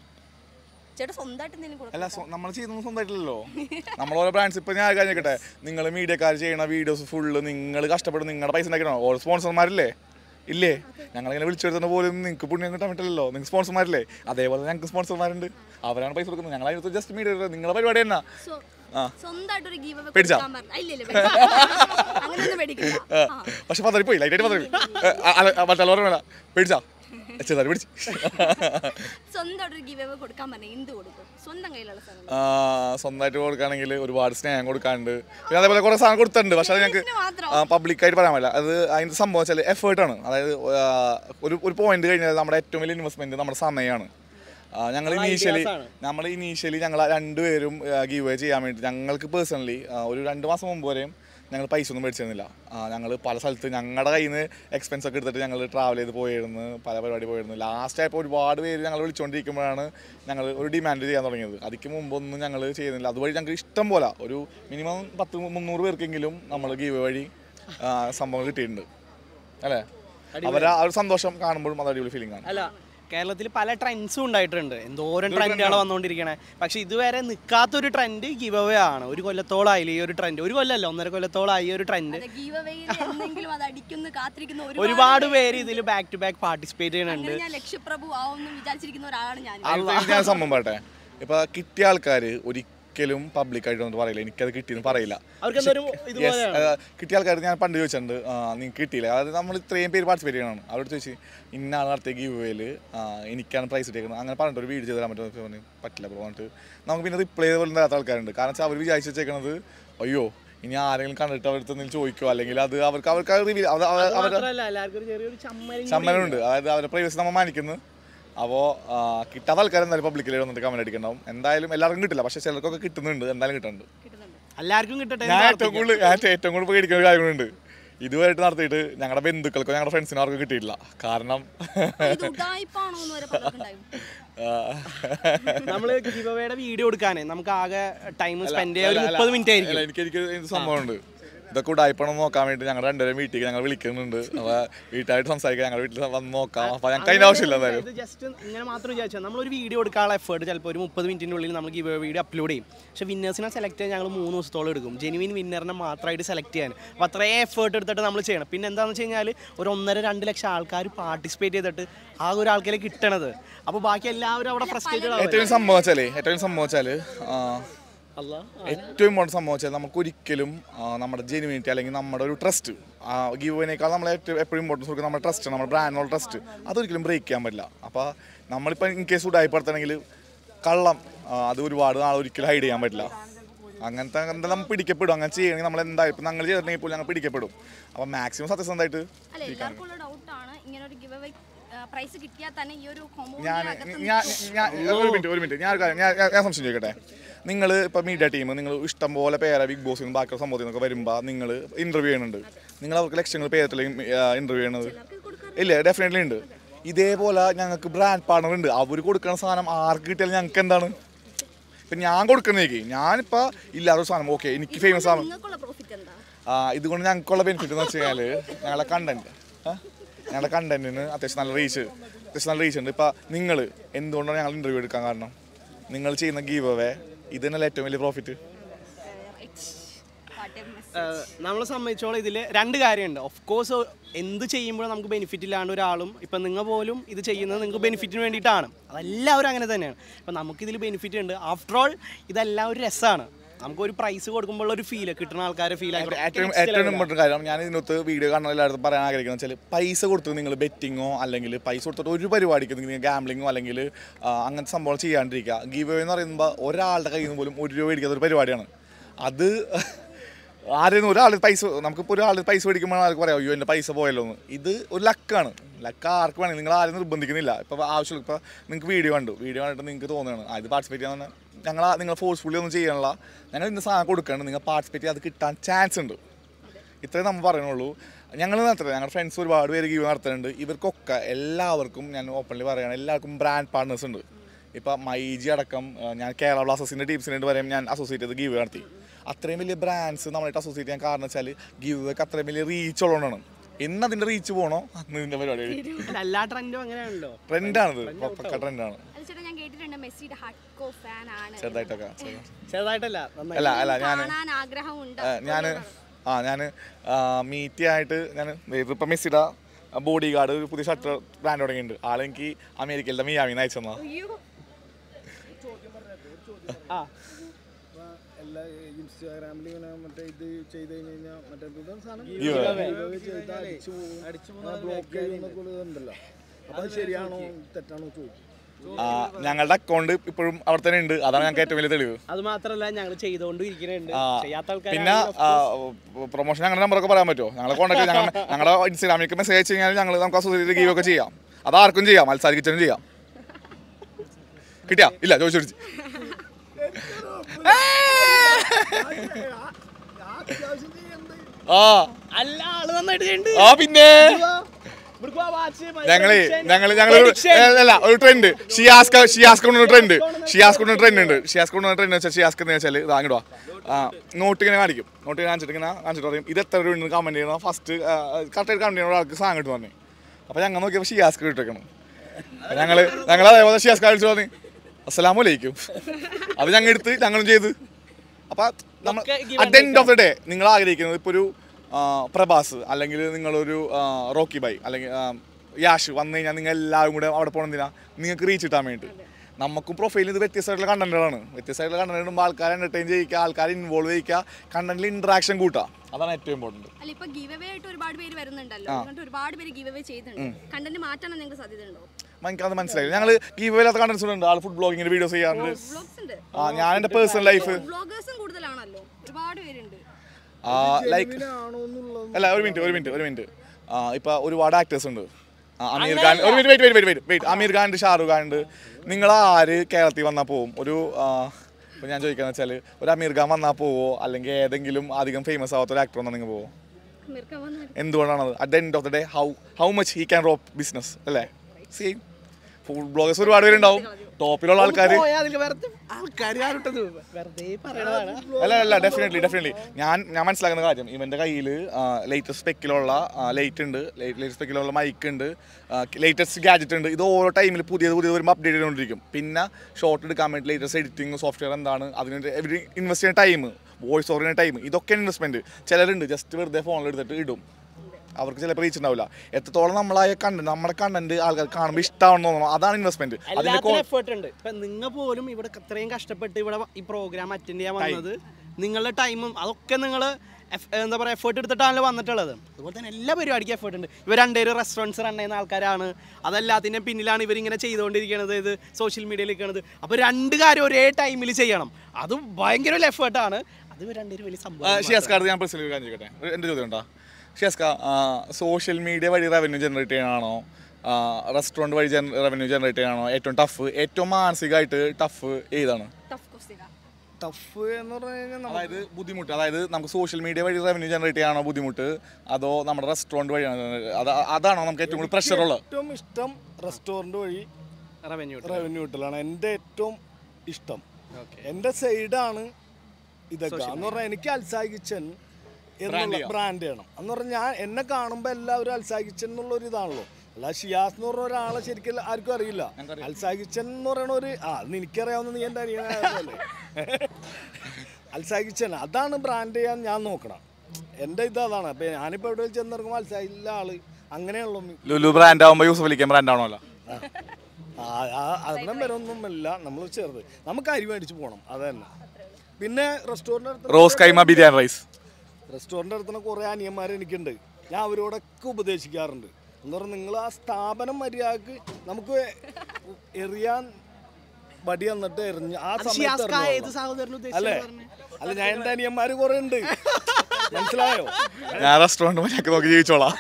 ചേട്ടാ സ്വന്തമായിട്ട് എന്തെങ്കിലും കൊടുക്കാം അല്ല നമ്മൾ ചെയ്യുന്നത് സ്വന്തമായിട്ടില്ലല്ലോ നമ്മൾ ഓരോ ബ്രാൻഡ്സ് ഇപ്പൊ ഞാൻ കഴിഞ്ഞിട്ടെ നിങ്ങൾ മീഡിയക്കാർ ചെയ്യുന്ന വീഡിയോസ് ഫുള്ള് നിങ്ങൾ കഷ്ടപ്പെട്ട് നിങ്ങളുടെ പൈസ ഉണ്ടാക്കണോ ഓരോ സ്പോൺസർമാരില്ലേ ഇല്ലേ ഞങ്ങളിങ്ങനെ വിളിച്ചെടുത്തുന്ന പോലും നിങ്ങൾക്ക് പുണ്യം കിട്ടാൻ പറ്റില്ലല്ലോ നിങ്ങൾക്ക് സ്പോൺസർമാരില്ലേ അതേപോലെ ഞങ്ങൾക്ക് സ്പോൺസർമാരുണ്ട് അവരാണ് പൈസ കൊടുക്കുന്നത് ഞങ്ങൾ അതിനകത്ത് ജസ്റ്റ് മീഡിയ നിങ്ങളുടെ പരിപാടി എന്നാ സ്വ- ആ സ്വന്തമായിട്ട് ഒരു ഗീവ് അവേ പേടിച്ചോ? കൊടുക്കാൻ പറഞ്ഞ ഇല്ല ഇല്ല അങ്ങനെയൊന്നും പേടിക്കില്ല ആ, പക്ഷെ പതറി പോയി ലൈറ്റായിട്ട് പതറി മറ്റുള്ള വേണ്ട പേടിച്ചാ ചെറുതായി പേടിച്ച് സ്വന്തമായിട്ട് ഒരു ഗീവ് അവേ കൊടുക്കാൻ പറഞ്ഞ എന്ത് കൊടുക്കും സ്വന്തം കയ്യിലുള്ള സാധനം ആ, സ്വന്തമായിട്ട് കൊടുക്കുകയാണെങ്കിൽ ഒരുപാട് സ്നേഹം കൊടുക്കാണ്ട് പിന്നെ അതേപോലെ കുറേ സാധനം കൊടുത്തിട്ടുണ്ട് പക്ഷെ അത് ഞങ്ങൾക്ക് പബ്ലിക്കായിട്ട് പറയാൻ പറ്റില്ല അത് അതിൻ്റെ സംഭവം വെച്ചാൽ എഫേർട്ടാണ് അതായത് ആ, ഒരു ഒരു പോയിന്റ് കഴിഞ്ഞാൽ നമ്മുടെ ഏറ്റവും വലിയ ഇൻവെസ്റ്റ്മെന്റ് നമ്മുടെ സമയമാണ് ഞങ്ങൾ ഇനീഷ്യലി നമ്മൾ ഇനീഷ്യലി ഞങ്ങൾ രണ്ടുപേരും ഗീവ് അവേ ചെയ്യാൻ വേണ്ടി ഞങ്ങൾക്ക് പേഴ്സണലി ഒരു രണ്ട് മാസം മുമ്പ് വരെയും ഞങ്ങൾ പൈസ ഒന്നും മേടിച്ചിരുന്നില്ല ഞങ്ങൾ പല സ്ഥലത്ത് ഞങ്ങളുടെ കയ്യിൽ നിന്ന് എക്സ്പെൻസ് ഒക്കെ എടുത്തിട്ട് ഞങ്ങൾ ട്രാവൽ ചെയ്ത് പോയിരുന്നു പല പരിപാടി പോയിരുന്നു ലാസ്റ്റ് ആയപ്പോൾ ഒരുപാട് പേര് ഞങ്ങൾ വിളിച്ചുകൊണ്ടിരിക്കുമ്പോഴാണ് ഞങ്ങൾ ഒരു ഡിമാൻഡ് ചെയ്യാൻ തുടങ്ങിയത് അതിക്ക് മുമ്പൊന്നും ഞങ്ങൾ ചെയ്യുന്നില്ല അതുവഴി ഞങ്ങൾക്ക് ഇഷ്ടം പോലെ ഒരു മിനിമം പത്ത് മുന്നൂറ് പേർക്കെങ്കിലും നമ്മൾ ഗീവ് വഴി ആ, സംഭവം കിട്ടിയിട്ടുണ്ട് അല്ലേ അവരെ ആ ഒരു സന്തോഷം കാണുമ്പോഴും അത് അടിപൊളി ഫീലിംഗ് ആണ് അല്ല കേരളത്തിൽ പല ട്രെൻഡ്സും ഉണ്ടായിട്ടുണ്ട് എന്തോരം ട്രെൻഡുകൾ വന്നുകൊണ്ടിരിക്കണേ പക്ഷെ ഇതുവരെ നിൽക്കാത്തൊരു ട്രെൻഡ് ഗിവ് അവേ ആണ് ഒരു കൊല്ലത്തോളായില്ല ഈ ഒരു ട്രെൻഡ് ഒരു കൊല്ലമല്ല ഒന്നര കൊല്ലത്തോളായി ഈ ഒരു ട്രെൻഡ് എന്തെങ്കിലും അത് അടിക്കുന്നു കാത്തിരിക്കുന്ന ഒരുപാട് പേര് ഇതിൽ ബാക്ക് ടു ബാക്ക് പാർട്ടിസിപ്പേറ്റ് ചെയ്യുന്നുണ്ട് ഞാൻ ലക്ഷ്യപ്രഭു ആവുമെന്ന് വിചാരിച്ചിരിക്കുന്ന ഒരാളാണ് ഞാൻ ഇത് ഞാൻ സംഭവം പറയട്ടെ ഇപ്പൊ കിട്ടിയ ആൾക്കാർ ഒരിക്കലും പബ്ലിക് ആയിട്ട് ഒന്നും പറയില്ല എനിക്കത് കിട്ടിയെന്ന് പറയില്ല അവർക്ക് എന്തൊരു Yes, ഇതുപോലെയാണ്. ആ, കിട്ടിയ ആൾക്കാർ ഞാൻ പണ്ട് ചോദിച്ചിട്ടുണ്ട് ആ, നിങ്ങൾക്ക് കിട്ടിയില്ല അതായത് നമ്മൾ ഇത്രയും പേര് പാർട്ടിസിപ്പേറ്റ് ചെയ്യണം അവരോട് ചോദിച്ചു ഇന്ന ആൾ നടത്തിയ ഗീവ് വേല് എനിക്കാണ് പ്രൈസ് ഇട്ടേക്കുന്നത് അങ്ങനെ പറഞ്ഞിട്ട് ഒരു വീഡിയോ ചെയ്ത് തരാൻ പറ്റുമോ പറഞ്ഞു പറ്റില്ല ബ്രോ എന്നിട്ട് നമുക്ക് പിന്നെ റിപ്ലൈ പോലും തരാത്ത ആൾക്കാരുണ്ട് കാരണം വെച്ചാൽ അവർ വിചാരിച്ചു വെച്ചേക്കണത് അയ്യോ ഇനി ആരെങ്കിലും കണ്ടിട്ട് അവരുടെ എന്തെങ്കിലും ചോദിക്കോ അല്ലെങ്കിൽ അത് അവർക്ക് അവർക്ക് റിവീൽ അത് അവരുടെ മാത്രമല്ല എല്ലാവർക്കും ഒരു ചെറിയൊരു ചമ്മലും കൂടി ചമ്മലുണ്ട് അതായത് അവരുടെ പ്രൈവസി നമ്മൾ മാനിക്കുന്നു അപ്പോൾ കിട്ടാത്ത ആൾക്കാർ എന്തായാലും പബ്ലിക്കിൽ വന്നിട്ട് കമന്റ് അടിക്കണ്ടാവും എന്തായാലും എല്ലാവർക്കും കിട്ടില്ല പക്ഷേ ചിലർക്കൊക്കെ കിട്ടുന്നുണ്ട് എന്തായാലും കിട്ടുന്നുണ്ട് എല്ലാവർക്കും കിട്ടട്ടെ ഞാൻ ഏറ്റവും കൂടുതൽ ഞാൻ ഏറ്റവും കൂടുതൽ പേടിക്കുന്ന ഒരു കാര്യങ്ങളുണ്ട് ഇതുവരെയായിട്ട് നടത്തിയിട്ട് ഞങ്ങളുടെ ബന്ധുക്കൾക്കോ ഞങ്ങളുടെ ഫ്രണ്ട്സിനോ ആർക്കും കിട്ടിയിട്ടില്ല കാരണം ഇത് ഉഡായിപ്പാണോ എന്ന് വരെ പലർക്കുണ്ടായിരുന്നു നമ്മള് ഗിവ് അവയുടെ വീഡിയോ കൊടുക്കാനേ നമുക്ക് ആകെ ടൈം അല്ല, സ്പെൻഡ് ചെയ്യാൻ ഒരു അല്ല, മുപ്പത് അല്ല, മിനിറ്റ് അല്ല, ആയിരിക്കും എനിക്ക് എനിക്ക് ഒരു സംഭവമുണ്ട് ഇതൊക്കെ ഉടായിപ്പണം നോക്കാൻ വേണ്ടി ഞങ്ങൾ രണ്ടുപേരും വീട്ടിൽ ഞങ്ങൾ വിളിക്കുന്നുണ്ട് അപ്പൊ വീട്ടായിട്ട് സംസാരിക്കാൻ ഞങ്ങളുടെ വീട്ടിൽ വന്ന് നോക്കാം അപ്പൊ ഞങ്ങൾക്ക് അതിന്റെ ആവശ്യമില്ല എന്തായാലും ഇത് ജസ്റ്റ് ഇങ്ങനെ മാത്രം വിചാരിച്ചാൽ നമ്മളൊരു വീഡിയോ എടുക്കാനുള്ള എഫേർട്ട് ചിലപ്പോൾ ഒരു മുപ്പത് മിനിറ്റിനുള്ളിൽ നമ്മൾ ഗിവ് വീഡിയോ അപ്ലോഡ് ചെയ്യും പക്ഷെ വിന്നേഴ്സിനെ സെലക്ട് ചെയ്യാൻ ഞങ്ങൾ മൂന്ന് ദിവസത്തോളം എടുക്കും ജെനുവിൻ വിന്നറിനെ മാത്രമായിട്ട് സെലക്ട് ചെയ്യാൻ അപ്പോൾ അത്രയും എഫേർട്ട് എടുത്തിട്ട് നമ്മൾ ചെയ്യണം പിന്നെ എന്താണെന്ന് വെച്ച് കഴിഞ്ഞാൽ ഒരു ഒന്നര രണ്ട് ലക്ഷം ആൾക്കാർ പാർട്ടിസിപ്പേറ്റ് ചെയ്തിട്ട് ആ ഒരു ആൾക്കാരെ കിട്ടണത് അപ്പോൾ ബാക്കി എല്ലാവരും അവിടെ ഫ്രസ്ട്രേറ്റഡ് ഏറ്റവും സംഭവം വെച്ചാലേ ഏറ്റവും സംഭവം വെച്ചാല് ആ, ഏറ്റവും ഇമ്പോർട്ടൻറ്റ് സംഭവം വെച്ചാൽ നമുക്ക് ഒരിക്കലും ആ, നമ്മുടെ ജെനുവിനിറ്റി അല്ലെങ്കിൽ നമ്മുടെ ഒരു ട്രസ്റ്റ് ഗീവിനേക്കാൾ നമ്മൾ ഏറ്റവും എപ്പോഴും ഇമ്പോർട്ടൻസ് കൊടുക്കുക നമ്മുടെ ട്രസ്റ്റ് നമ്മുടെ ബ്രാൻഡിനുള്ള ട്രസ്റ്റ് അതൊരിക്കലും ബ്രേക്ക് ചെയ്യാൻ പറ്റില്ല അപ്പോൾ നമ്മളിപ്പോൾ ഇൻ കേസ് ഉടായിപ്പെടുത്തണമെങ്കിൽ കള്ളം ആ, അത് ഒരുപാട് നാൾ ഒരിക്കലും ഹൈഡ് ചെയ്യാൻ പറ്റില്ല അങ്ങനത്തെ എന്താ നമ്മൾ പിടിക്കപ്പെടും അങ്ങനെ ചെയ്യണമെങ്കിൽ നമ്മൾ എന്തായാലും ഇപ്പം ഞങ്ങൾ ചെയ്തിട്ടുണ്ടെങ്കിൽ ഇപ്പോൾ ഞങ്ങൾ പിടിക്കപ്പെടും അപ്പോൾ മാക്സിമം സത്യസന്ധമായിട്ട് അല്ല എല്ലാവർക്കും ഉള്ള ഡൗട്ടാണ് ഇങ്ങനെ ഒരു ഗിവ് അവേ പ്രൈസ് കിട്ടിയാൽ തന്നെ ഈ ഒരു ഞാൻ ഞാൻ ഞാൻ ഒരു മിനിറ്റ് ഒരു മിനിറ്റ് ഞാൻ ഒരു കാര്യം ഞാൻ ഞാൻ- ഞാൻ സംശയം ചോദിക്കട്ടെ നിങ്ങൾ ഇപ്പോൾ മീഡിയ ടീം നിങ്ങൾ ഇഷ്ടം പോലെ പേരെ ബിഗ് ബോസിൽ നിന്ന് ബാക്കിയുള്ള സംഭവത്തിൽ നിന്നൊക്കെ വരുമ്പോൾ നിങ്ങൾ ഇൻ്റർവ്യൂ ചെയ്യുന്നുണ്ട് നിങ്ങൾ അവർക്ക് ലക്ഷങ്ങൾ പേരത്തില്ല ഇൻ്റർവ്യൂ ചെയ്യണത് ഇല്ല ഡെഫിനറ്റ്ലി ഉണ്ട് ഇതേപോലെ ഞങ്ങൾക്ക് ബ്രാൻഡ് പാർട്ണർ ഉണ്ട് അവർ കൊടുക്കുന്ന സാധനം ആർക്ക് കിട്ടിയാലും ഞങ്ങൾക്ക് എന്താണ് ഇപ്പം ഞാൻ കൊടുക്കുന്നേക്ക് ഞാനിപ്പോൾ ഇല്ലാത്ത ഒരു സാധനം ഓക്കെ എനിക്ക് ഫേമസ് ആണ് നിങ്ങൾക്കുള്ള പ്രോഫിറ്റ് എന്താ ആ, ഇതുകൊണ്ട് ഞങ്ങൾക്കുള്ള ബെനിഫിറ്റ് എന്ന് വെച്ച് കഴിഞ്ഞാൽ ഞങ്ങളെ കണ്ടന്റ് ഞങ്ങളുടെ കണ്ടന്റിന് അത്യാവശ്യം നല്ല റീച്ച് അത്യാവശ്യം നല്ല റീച്ച് ഉണ്ട് ഇപ്പം നിങ്ങൾ എന്തുകൊണ്ടാണ് ഞങ്ങൾ ഇൻ്റർവ്യൂ എടുക്കാൻ കാരണം നിങ്ങൾ ചെയ്യുന്ന ഗീവ് അവേ ഇത് തന്നെയല്ലേ ഏറ്റവും വലിയ പ്രോഫിറ്റ് നമ്മളെ സംബന്ധിച്ചോളം ഇതിൽ രണ്ട് കാര്യമുണ്ട് ഓഫ് കോഴ്സ് എന്ത് ചെയ്യുമ്പോഴും നമുക്ക് ബെനിഫിറ്റ് ഇല്ലാണ്ട് ഒരാളും ഇപ്പം നിങ്ങൾ പോലും ഇത് ചെയ്യുന്നത് നിങ്ങൾക്ക് ബെനിഫിറ്റിന് വേണ്ടിയിട്ടാണ് അതെല്ലാവരും അങ്ങനെ തന്നെയാണ് ഇപ്പം നമുക്കിതിൽ ബെനിഫിറ്റ് ഉണ്ട് ആഫ്റ്റർ ഓൾ ഇതെല്ലാം ഒരു രസമാണ് നമുക്കൊരു പ്രൈസ് കൊടുക്കുമ്പോൾ ഒരു ഫീൽ കിട്ടുന്ന ആൾക്കാരെ ഫീൽ ഏറ്റവും ഏറ്റവും ഇമ്പോർട്ടൻറ്റ് കാര്യം ഞാൻ ഇതിനകത്ത് വീഡിയോ കാണുന്ന എല്ലായിടത്തും പറയാൻ ആഗ്രഹിക്കുന്നത് വെച്ചാൽ പൈസ കൊടുത്ത് നിങ്ങൾ ബെറ്റിങ്ങോ അല്ലെങ്കിൽ പൈസ കൊടുത്തിട്ട് ഒരു പരിപാടിക്ക് നിങ്ങൾ ഗാംബ്ലിങ്ങോ അല്ലെങ്കിൽ ആ, അങ്ങനത്തെ സംഭവം ചെയ്യാണ്ടിരിക്കുക ഗീവ് എന്ന് പറയുമ്പോൾ ഒരാളുടെ കയ്യിൽ നിന്ന് പോലും ഒരു രൂപ മേടിക്കാത്ത ഒരു പരിപാടിയാണ് അത് ആരെയും ഒരാൾ പൈസ നമുക്കിപ്പോൾ ഒരാൾ പൈസ മേടിക്കുമ്പോൾ ആൾക്ക് പറയാം അയ്യോ എൻ്റെ പൈസ പോയല്ലോ എന്ന് ഇത് ഒരു ലക്കാണ് ലക്ക് ആർക്ക് വേണമെങ്കിൽ നിങ്ങൾ ആരും നിർബന്ധിക്കുന്നില്ല ഇപ്പോൾ ആവശ്യമില്ല ഇപ്പോൾ നിങ്ങൾക്ക് വീഡിയോ കണ്ടു വീഡിയോ കണ്ടിട്ട് നിങ്ങൾക്ക് തോന്നുകയാണ് ആ ഇത് പാർട്ടിസിപ്പേറ്റ് ചെയ്യാൻ തന്നെ ഞങ്ങൾ നിങ്ങൾ ഫോഴ്സ്ഫുള്ളി ഒന്നും ചെയ്യാനുള്ള ഞങ്ങൾ ഇന്ന സാധനം കൊടുക്കണം നിങ്ങൾ പാർട്ടിസിപ്പേറ്റ് ചെയ്യാൻ അത് കിട്ടാൻ ചാൻസ് ഉണ്ട് ഇത്രയും നമ്മൾ പറയണുള്ളൂ ഞങ്ങൾ നടത്തുന്നത് ഞങ്ങളുടെ ഫ്രണ്ട്സ് ഒരുപാട് പേര് ഗീവ് നടത്തുന്നുണ്ട് ഇവർക്കൊക്കെ എല്ലാവർക്കും ഞാൻ ഓപ്പൺലി പറയുകയാണ് എല്ലാവർക്കും ബ്രാൻഡ് പാർട്ട്നേഴ്സ് ഉണ്ട് ഇപ്പം മൈജി അടക്കം ആ, ഞാൻ കേരള ബ്ലാസ്റ്റേഴ്സിൻ്റെ ടീംസിനായിട്ട് വരെയും ഞാൻ അസോസിയേറ്റ് ചെയ്ത് ഗീവ് നടത്തി അത്രയും വലിയ ബ്രാൻഡ്സ് നമ്മളായിട്ട് അസോസിയേറ്റ് ചെയ്യാൻ കാരണം വെച്ചാൽ ഗീവൊക്കെ അത്രയും വലിയ റീച്ച് ഉള്ളതുകൊണ്ടാണ് എന്ന് അതിൻ്റെ റീച്ച് പോകണോ അന്ന് ഇതിൻ്റെ പരിപാടി എല്ലാ ട്രെൻഡും അങ്ങനെയാണല്ലോ ട്രെൻഡാണിത് പക്ക ട്രെൻഡാണ് അത് ചേട്ടാ ഞാൻ കേട്ടിട്ടുണ്ട് മെസ്സിയുടെ ഹഡ്കോ ഫാൻ ആണ് ചെറുതായിട്ടൊക്കെ ചെറുതാ- ചെറുതായിട്ടല്ല അല്ല അല്ല ഞാൻ കാണാൻ ആഗ്രഹമുണ്ട് ഞാൻ ആ ഞാൻ മീറ്റി ആയിട്ട് ഞാൻ ഇപ്പം മെസ്സിയുടെ ബോഡി ഗാർഡ് ഒരു പുതിയ ഷർട്ട് ബ്രാൻഡ് തുടങ്ങിയിട്ടുണ്ട് ആളെനിക്ക് അമേരിക്കയിലെ മിയാമിന്ന് അയച്ചു തന്നാ ആ എല്ലാ ഇൻസ്റ്റാഗ്രാമിൽ ഇങ്ങനെ മറ്റേ ഇത് ചെയ്ത് കഴിഞ്ഞ് കഴിഞ്ഞാൽ മറ്റേ എന്താണ് സാധനം Give away. Give away ചെയ്താൽ അടിച്ചു പോകും അടിച്ചു ബ്ലോക്ക് ചെയ്യുന്നൊക്കെ ഉണ്ടല്ലോ അപ്പൊ അത് ശരിയാണോ തെറ്റാണോ ചോദിക്കും ആ, ഞങ്ങളുടെ അക്കൗണ്ട് ഇപ്പോഴും അവിടെ തന്നെ ഉണ്ട് അതാണ് ഞങ്ങൾക്ക് ഏറ്റവും വലിയ തെളിവ് അത് മാത്രമല്ല ഞങ്ങൾ ചെയ്തുകൊണ്ട് ഇരിക്കുന്നുണ്ട് ആ, ചെയ്യാത്ത ആൾക്കാർ പിന്നെ പ്രൊമോഷൻ ഞങ്ങളുടെ നമ്പറൊക്കെ പറയാൻ പറ്റുമോ ഞങ്ങളെ കോൺടാക്ട് ഞങ്ങൾ ഞങ്ങളുടെ ഇൻസ്റ്റാഗ്രാമിലേക്ക് മെസ്സേജ് അയച്ചു കഴിഞ്ഞാൽ ഞങ്ങൾ നമുക്ക് അസോസിയേറ്റ് ഗീവ് ഒക്കെ ചെയ്യാം അത് ആർക്കും ചെയ്യാം മത്സാരി കിച്ചനും ചെയ്യാം കിട്ടിയാ ഇല്ല ചോദിച്ചു ചോദിച്ചു ആ അല്ല ആള് നന്നായിട്ട് ചെയ്യുന്നുണ്ട് ആ പിന്നെ ഇവിടേക്ക് വാ, watch, my ഞങ്ങള് prediction. ഞങ്ങള് ഞങ്ങള് Prediction. അല്ല ഒരു ട്രെൻഡ് ഷിയാസ്ക ഷിയാസ്ക കൊണ്ടുവന്ന ട്രെൻഡ് ഷിയാസ്ക കൊണ്ടുവന്ന ട്രെൻഡ് ഉണ്ട് ഷിയാസ്ക കൊണ്ടുവന്ന ട്രെൻഡ് വെച്ചാൽ ഷിയാസ്ക എന്ന് വെച്ചാൽ ഇത് അങ്ങോട്ട് വാ ആ നോട്ട് ഇങ്ങനെ കാണിക്കും നോട്ട് ഇങ്ങനെ കാണിച്ചിട്ട് ഇങ്ങനെ കാണിച്ചിട്ട് പറയും ഇത് എത്ര രൂപ കമന്റ് ചെയ്യണം ഫസ്റ്റ് കറക്റ്റായിട്ട് കമന്റ് ചെയ്യുന്ന ഒരാൾക്ക് സാധനം കിട്ടും പറഞ്ഞു അപ്പോൾ ഞങ്ങൾ നോക്കിയപ്പോൾ ഷിയാസ്ക ഇട്ടേക്കണം ഞങ്ങള് ഞങ്ങൾ അതേപോലെ ഷിയാസ് കാണിച്ചു തോന്നി അസ്സലാമു അലൈക്കും അത് ഞങ്ങൾ എടുത്ത് ഞങ്ങളും ചെയ്ത് അപ്പൊ നമ്മൾ at end of the day നിങ്ങൾ ആഗ്രഹിക്കുന്നത് ഇപ്പോൾ ഒരു ആ, പ്രഭാസ് അല്ലെങ്കിൽ നിങ്ങളൊരു ആ, റോക്കി ബൈ അല്ലെങ്കിൽ ആ, യാഷ് വന്നു കഴിഞ്ഞാൽ നിങ്ങൾ എല്ലാവരും കൂടെ അവിടെ പോകണമെന്തിനാ നിങ്ങൾക്ക് റീച്ച് കിട്ടാൻ വേണ്ടി നമുക്കും പ്രൊഫൈലിൽ ഇത് വ്യത്യസ്തമായിട്ടുള്ള കണ്ടന്റുകളാണ് വ്യത്യസ്തമായിട്ടുള്ള കണ്ടന്റ് ഇടുമ്പോൾ ആൾക്കാരെ എന്റർടൈൻ ചെയ്യിക്കുക ആൾക്കാരെ ഇൻവോൾവ് ചെയ്യിക്കുക കണ്ടന്റിൽ ഇന്ററാക്ഷൻ കൂട്ടുക അതാണ് ഏറ്റവും ഇമ്പോർട്ടൻറ്റ് അല്ല ഇപ്പൊ ഗിവ് അവേ ആയിട്ട് ഒരുപാട് പേര് വരുന്നുണ്ടല്ലോ ആ. എന്നിട്ട് ഒരുപാട് പേര് ഗിവ് അവേ ചെയ്യുന്നുണ്ട് കണ്ടന്റ് മാറ്റാൻ നിങ്ങൾക്ക് സാധ്യതയുണ്ടോ എനിക്കത് മനസ്സിലായി ഞങ്ങൾ ഗീവ് ഇല്ലാത്ത കണ്ടന്റ്സ് ഉണ്ട് ആൾ ഫുഡ് ബ്ലോഗിങ്ങിന്റെ വീഡിയോസ് ചെയ്യാറുണ്ട് വ്ളോഗ്സ് ഉണ്ട് ആ ഞാൻ എൻ്റെ പേഴ്സണൽ ലൈഫ് വ്ളോഗേഴ്സും കൂടുതലാണല്ലോ ഒരുപാട് പേരുണ്ട് ലൈക്ക് അല്ല ഒരു മിനിറ്റ് ഒരു മിനിറ്റ് ഒരു മിനിറ്റ് ഇപ്പൊ ഒരുപാട് ആക്ടേഴ്സ് ഉണ്ട് ആ, അമീർ ഖാൻ ഒരു minute wait wait wait wait Aamir Khan ഉണ്ട് ഷാറുഖ് ഖാൻ ഉണ്ട് നിങ്ങൾ ആര് കേരളത്തിൽ വന്നാൽ പോവും ഒരു ആ, ഇപ്പൊ ഞാൻ ചോദിക്കാന്ന് വെച്ചാൽ ഒരു അമീർ ഖാൻ വന്നാൽ പോവോ അല്ലെങ്കിൽ ഏതെങ്കിലും അധികം ഫേമസ് ആവാത്ത ഒരു ആക്ടർ വന്നാൽ നിങ്ങൾ പോവോ എന്തുകൊണ്ടാണത് at the end of the day how how much he can rope business അല്ലേ സെയിം ഫുഡ് ബ്ലോഗേഴ്സ് ഒരുപാട് പേരുണ്ടാവും ടോപ്പിലുള്ള ആൾക്കാർ ആൾക്കാർ ആരുട്ടത് വെറുതെ പറയണതാണ് അല്ല അല്ല ഡെഫിനറ്റ്ലി ഡെഫിനറ്റ്ലി ഞാൻ ഞാൻ മനസ്സിലാക്കുന്ന കാര്യം ഇവന്റെ കയ്യിൽ ലേറ്റസ്റ്റ് സ്പെക്കിലുള്ള ലൈറ്റ് ഉണ്ട് ലേറ്റസ്റ്റ് സ്പെക്കിലുള്ള മൈക്ക് ഉണ്ട് ലേറ്റസ്റ്റ് ഗാഡ്ജറ്റ് ഉണ്ട് ഇത് ഓരോ ടൈമിൽ പുതിയത് പുതിയത് വരുമ്പോൾ അപ്ഡേറ്റ് ചെയ്തുകൊണ്ടിരിക്കും പിന്നെ ഷോർട്ട് എടുക്കാൻ വേണ്ടി ലേറ്റസ്റ്റ് എഡിറ്റിംഗ് സോഫ്റ്റ്വെയർ എന്താണ് അതിന് എവരി ഇൻവെസ്റ്റ് ചെയ്യുന്ന ടൈം വോയിസ് ഓവറിന് ടൈം ഇതൊക്കെ ഇൻവെസ്റ്റ്മെന്റ് ചിലരുണ്ട് ജസ്റ്റ് വെറുതെ ഫോണിൽ എടുത്തിട്ട് ഇടും അവർക്ക് ചിലപ്പോൾ റീച്ച് ഉണ്ടാവില്ല എത്രത്തോളം നമ്മളായ കണ്ടന്റ് നമ്മുടെ കണ്ടന്റ് ആൾക്കാർ കാണുമ്പോൾ ഇഷ്ടമാണെന്ന് തോന്നുന്നു അതാണ് ഇൻവെസ്റ്റ്മെന്റ് അതിന്റെ എല്ലാത്തിനും എഫേർട്ട് ഉണ്ട് ഇപ്പൊ നിങ്ങൾ പോലും ഇവിടെ അത്രയും കഷ്ടപ്പെട്ട് ഇവിടെ ഈ പ്രോഗ്രാം അറ്റൻഡ് ചെയ്യാൻ വന്നത് നിങ്ങളുടെ ടൈമും അതൊക്കെ നിങ്ങൾ എന്താ പറയുക എഫേർട്ട് എടുത്തിട്ടാണല്ലോ വന്നിട്ടുള്ളത് അതുപോലെ തന്നെ എല്ലാ പരിപാടിക്കും എഫേർട്ട് ഉണ്ട് ഇവർ രണ്ടുപേരും റെസ്റ്റോറൻറ്റ്സ് റൺ ചെയ്യുന്ന ആൾക്കാരാണ് അതെല്ലാത്തിൻ്റെ പിന്നിലാണ് ഇവരിങ്ങനെ ചെയ്തുകൊണ്ടിരിക്കുന്നത് ഇത് സോഷ്യൽ മീഡിയയിൽ നിൽക്കുന്നത് അപ്പോൾ രണ്ട് കാര്യം ഒരേ ടൈമിൽ ചെയ്യണം അത് ഭയങ്കര ഒരു എഫേർട്ടാണ് അത് ഇവർ രണ്ടുപേരും വലിയ സംഭവം ഷിയാസ് കാർഡ് ഞാൻ പേഴ്സണലി കാര്യം ചോദിക്കട്ടെ എൻ്റെ ചോദ്യം ഉണ്ടോ ഷിയാസ്ക സോഷ്യൽ മീഡിയ വഴി റവന്യൂ ജനറേറ്റ് ചെയ്യാനാണോ റെസ്റ്റോറൻറ്റ് വഴി റവന്യൂ ജനറേറ്റ് ചെയ്യാനാണോ ഏറ്റവും ടഫ് ഏറ്റവും മാനസികമായിട്ട് ടഫ് ഏതാണ് ടഫ് എന്ന് പറഞ്ഞു കഴിഞ്ഞാൽ അതായത് ബുദ്ധിമുട്ട് അതായത് നമുക്ക് സോഷ്യൽ മീഡിയ വഴി റവന്യൂ ജനറേറ്റ് ചെയ്യാനോ ബുദ്ധിമുട്ട് അതോ നമ്മുടെ റെസ്റ്റോറൻറ്റ് വഴിയാണോ അത് അതാണോ നമുക്ക് ഏറ്റവും കൂടുതൽ പ്രഷർ ഉള്ളത് ഏറ്റവും ഇഷ്ടം റെസ്റ്റോറൻറ്റ് വഴി റവന്യൂ റവന്യൂ കിട്ടലാണ് എൻ്റെ ഏറ്റവും ഇഷ്ടം എൻ്റെ സൈഡാണ് ഇതൊക്കെ എന്ന് പറഞ്ഞാൽ എനിക്ക് അൽസായി കിച്ചൻ Brand എന്നുള്ള ചെയ്യാം. ബ്രാൻഡ് ചെയ്യണം എന്ന് പറഞ്ഞാൽ ഞാൻ എന്നെ കാണുമ്പോൾ എല്ലാവരും അൽസായി കിച്ചൻ എന്നുള്ള ഒരു ഇതാണല്ലോ അല്ല ഷിയാസ് എന്ന് പറഞ്ഞ ഒരാളെ ശരിക്കും ആർക്കും അറിയില്ല അൽസായി കിച്ചൻ എന്ന് പറയുന്ന ഒരു ആ അത് എനിക്കറിയാവുന്ന നീ എൻ്റെ അറിയണല്ലേ അൽസായി കിച്ചൻ അതാണ് ബ്രാൻഡ് ചെയ്യാൻ ഞാൻ നോക്കണം എൻ്റെ ഇത് അതാണ് അപ്പം ഞാനിപ്പോൾ എവിടെ ചെന്നിറങ്ങുമ്പോൾ അൽസായില്ല ആള് അങ്ങനെയുള്ള ലുലു ബ്രാൻഡ് ആകുമ്പോൾ യൂസഫ് അലിക്കാൻ ബ്രാൻഡ് ആണല്ലോ അതിനും വരൊന്നുമല്ല നമ്മൾ ചെറുത് നമുക്ക് അരി മേടിച്ച് പോകണം അത് തന്നെ പിന്നെ restaurant rose kaima biryani rice restaurant നടത്തുന്ന കുറേ അനിയന്മാർ എനിക്കുണ്ട് ഞാൻ അവരോടൊക്കെ ഉപദേശിക്കാറുണ്ട് എന്ന് പറഞ്ഞാൽ നിങ്ങൾ ആ സ്ഥാപനം മര്യാദക്ക് നമുക്ക് എറിയാൻ വടി വന്നിട്ട് എറിഞ്ഞ് ആ അത് സമയത്ത് ഷിയാസ് കാ എറിഞ്ഞോളണം. ഏത് സഹോദരനെ ഉദ്ദേശിച്ചാ അല്ലേ പറഞ്ഞെ? അല്ല ഞാൻ എൻ്റെ അനിയന്മാർ കുറേ ഉണ്ട് മനസ്സിലായോ ഞാൻ റെസ്റ്റോറൻറ്റ് മര്യാദക്ക് നോക്കി ജീവിച്ചോളാം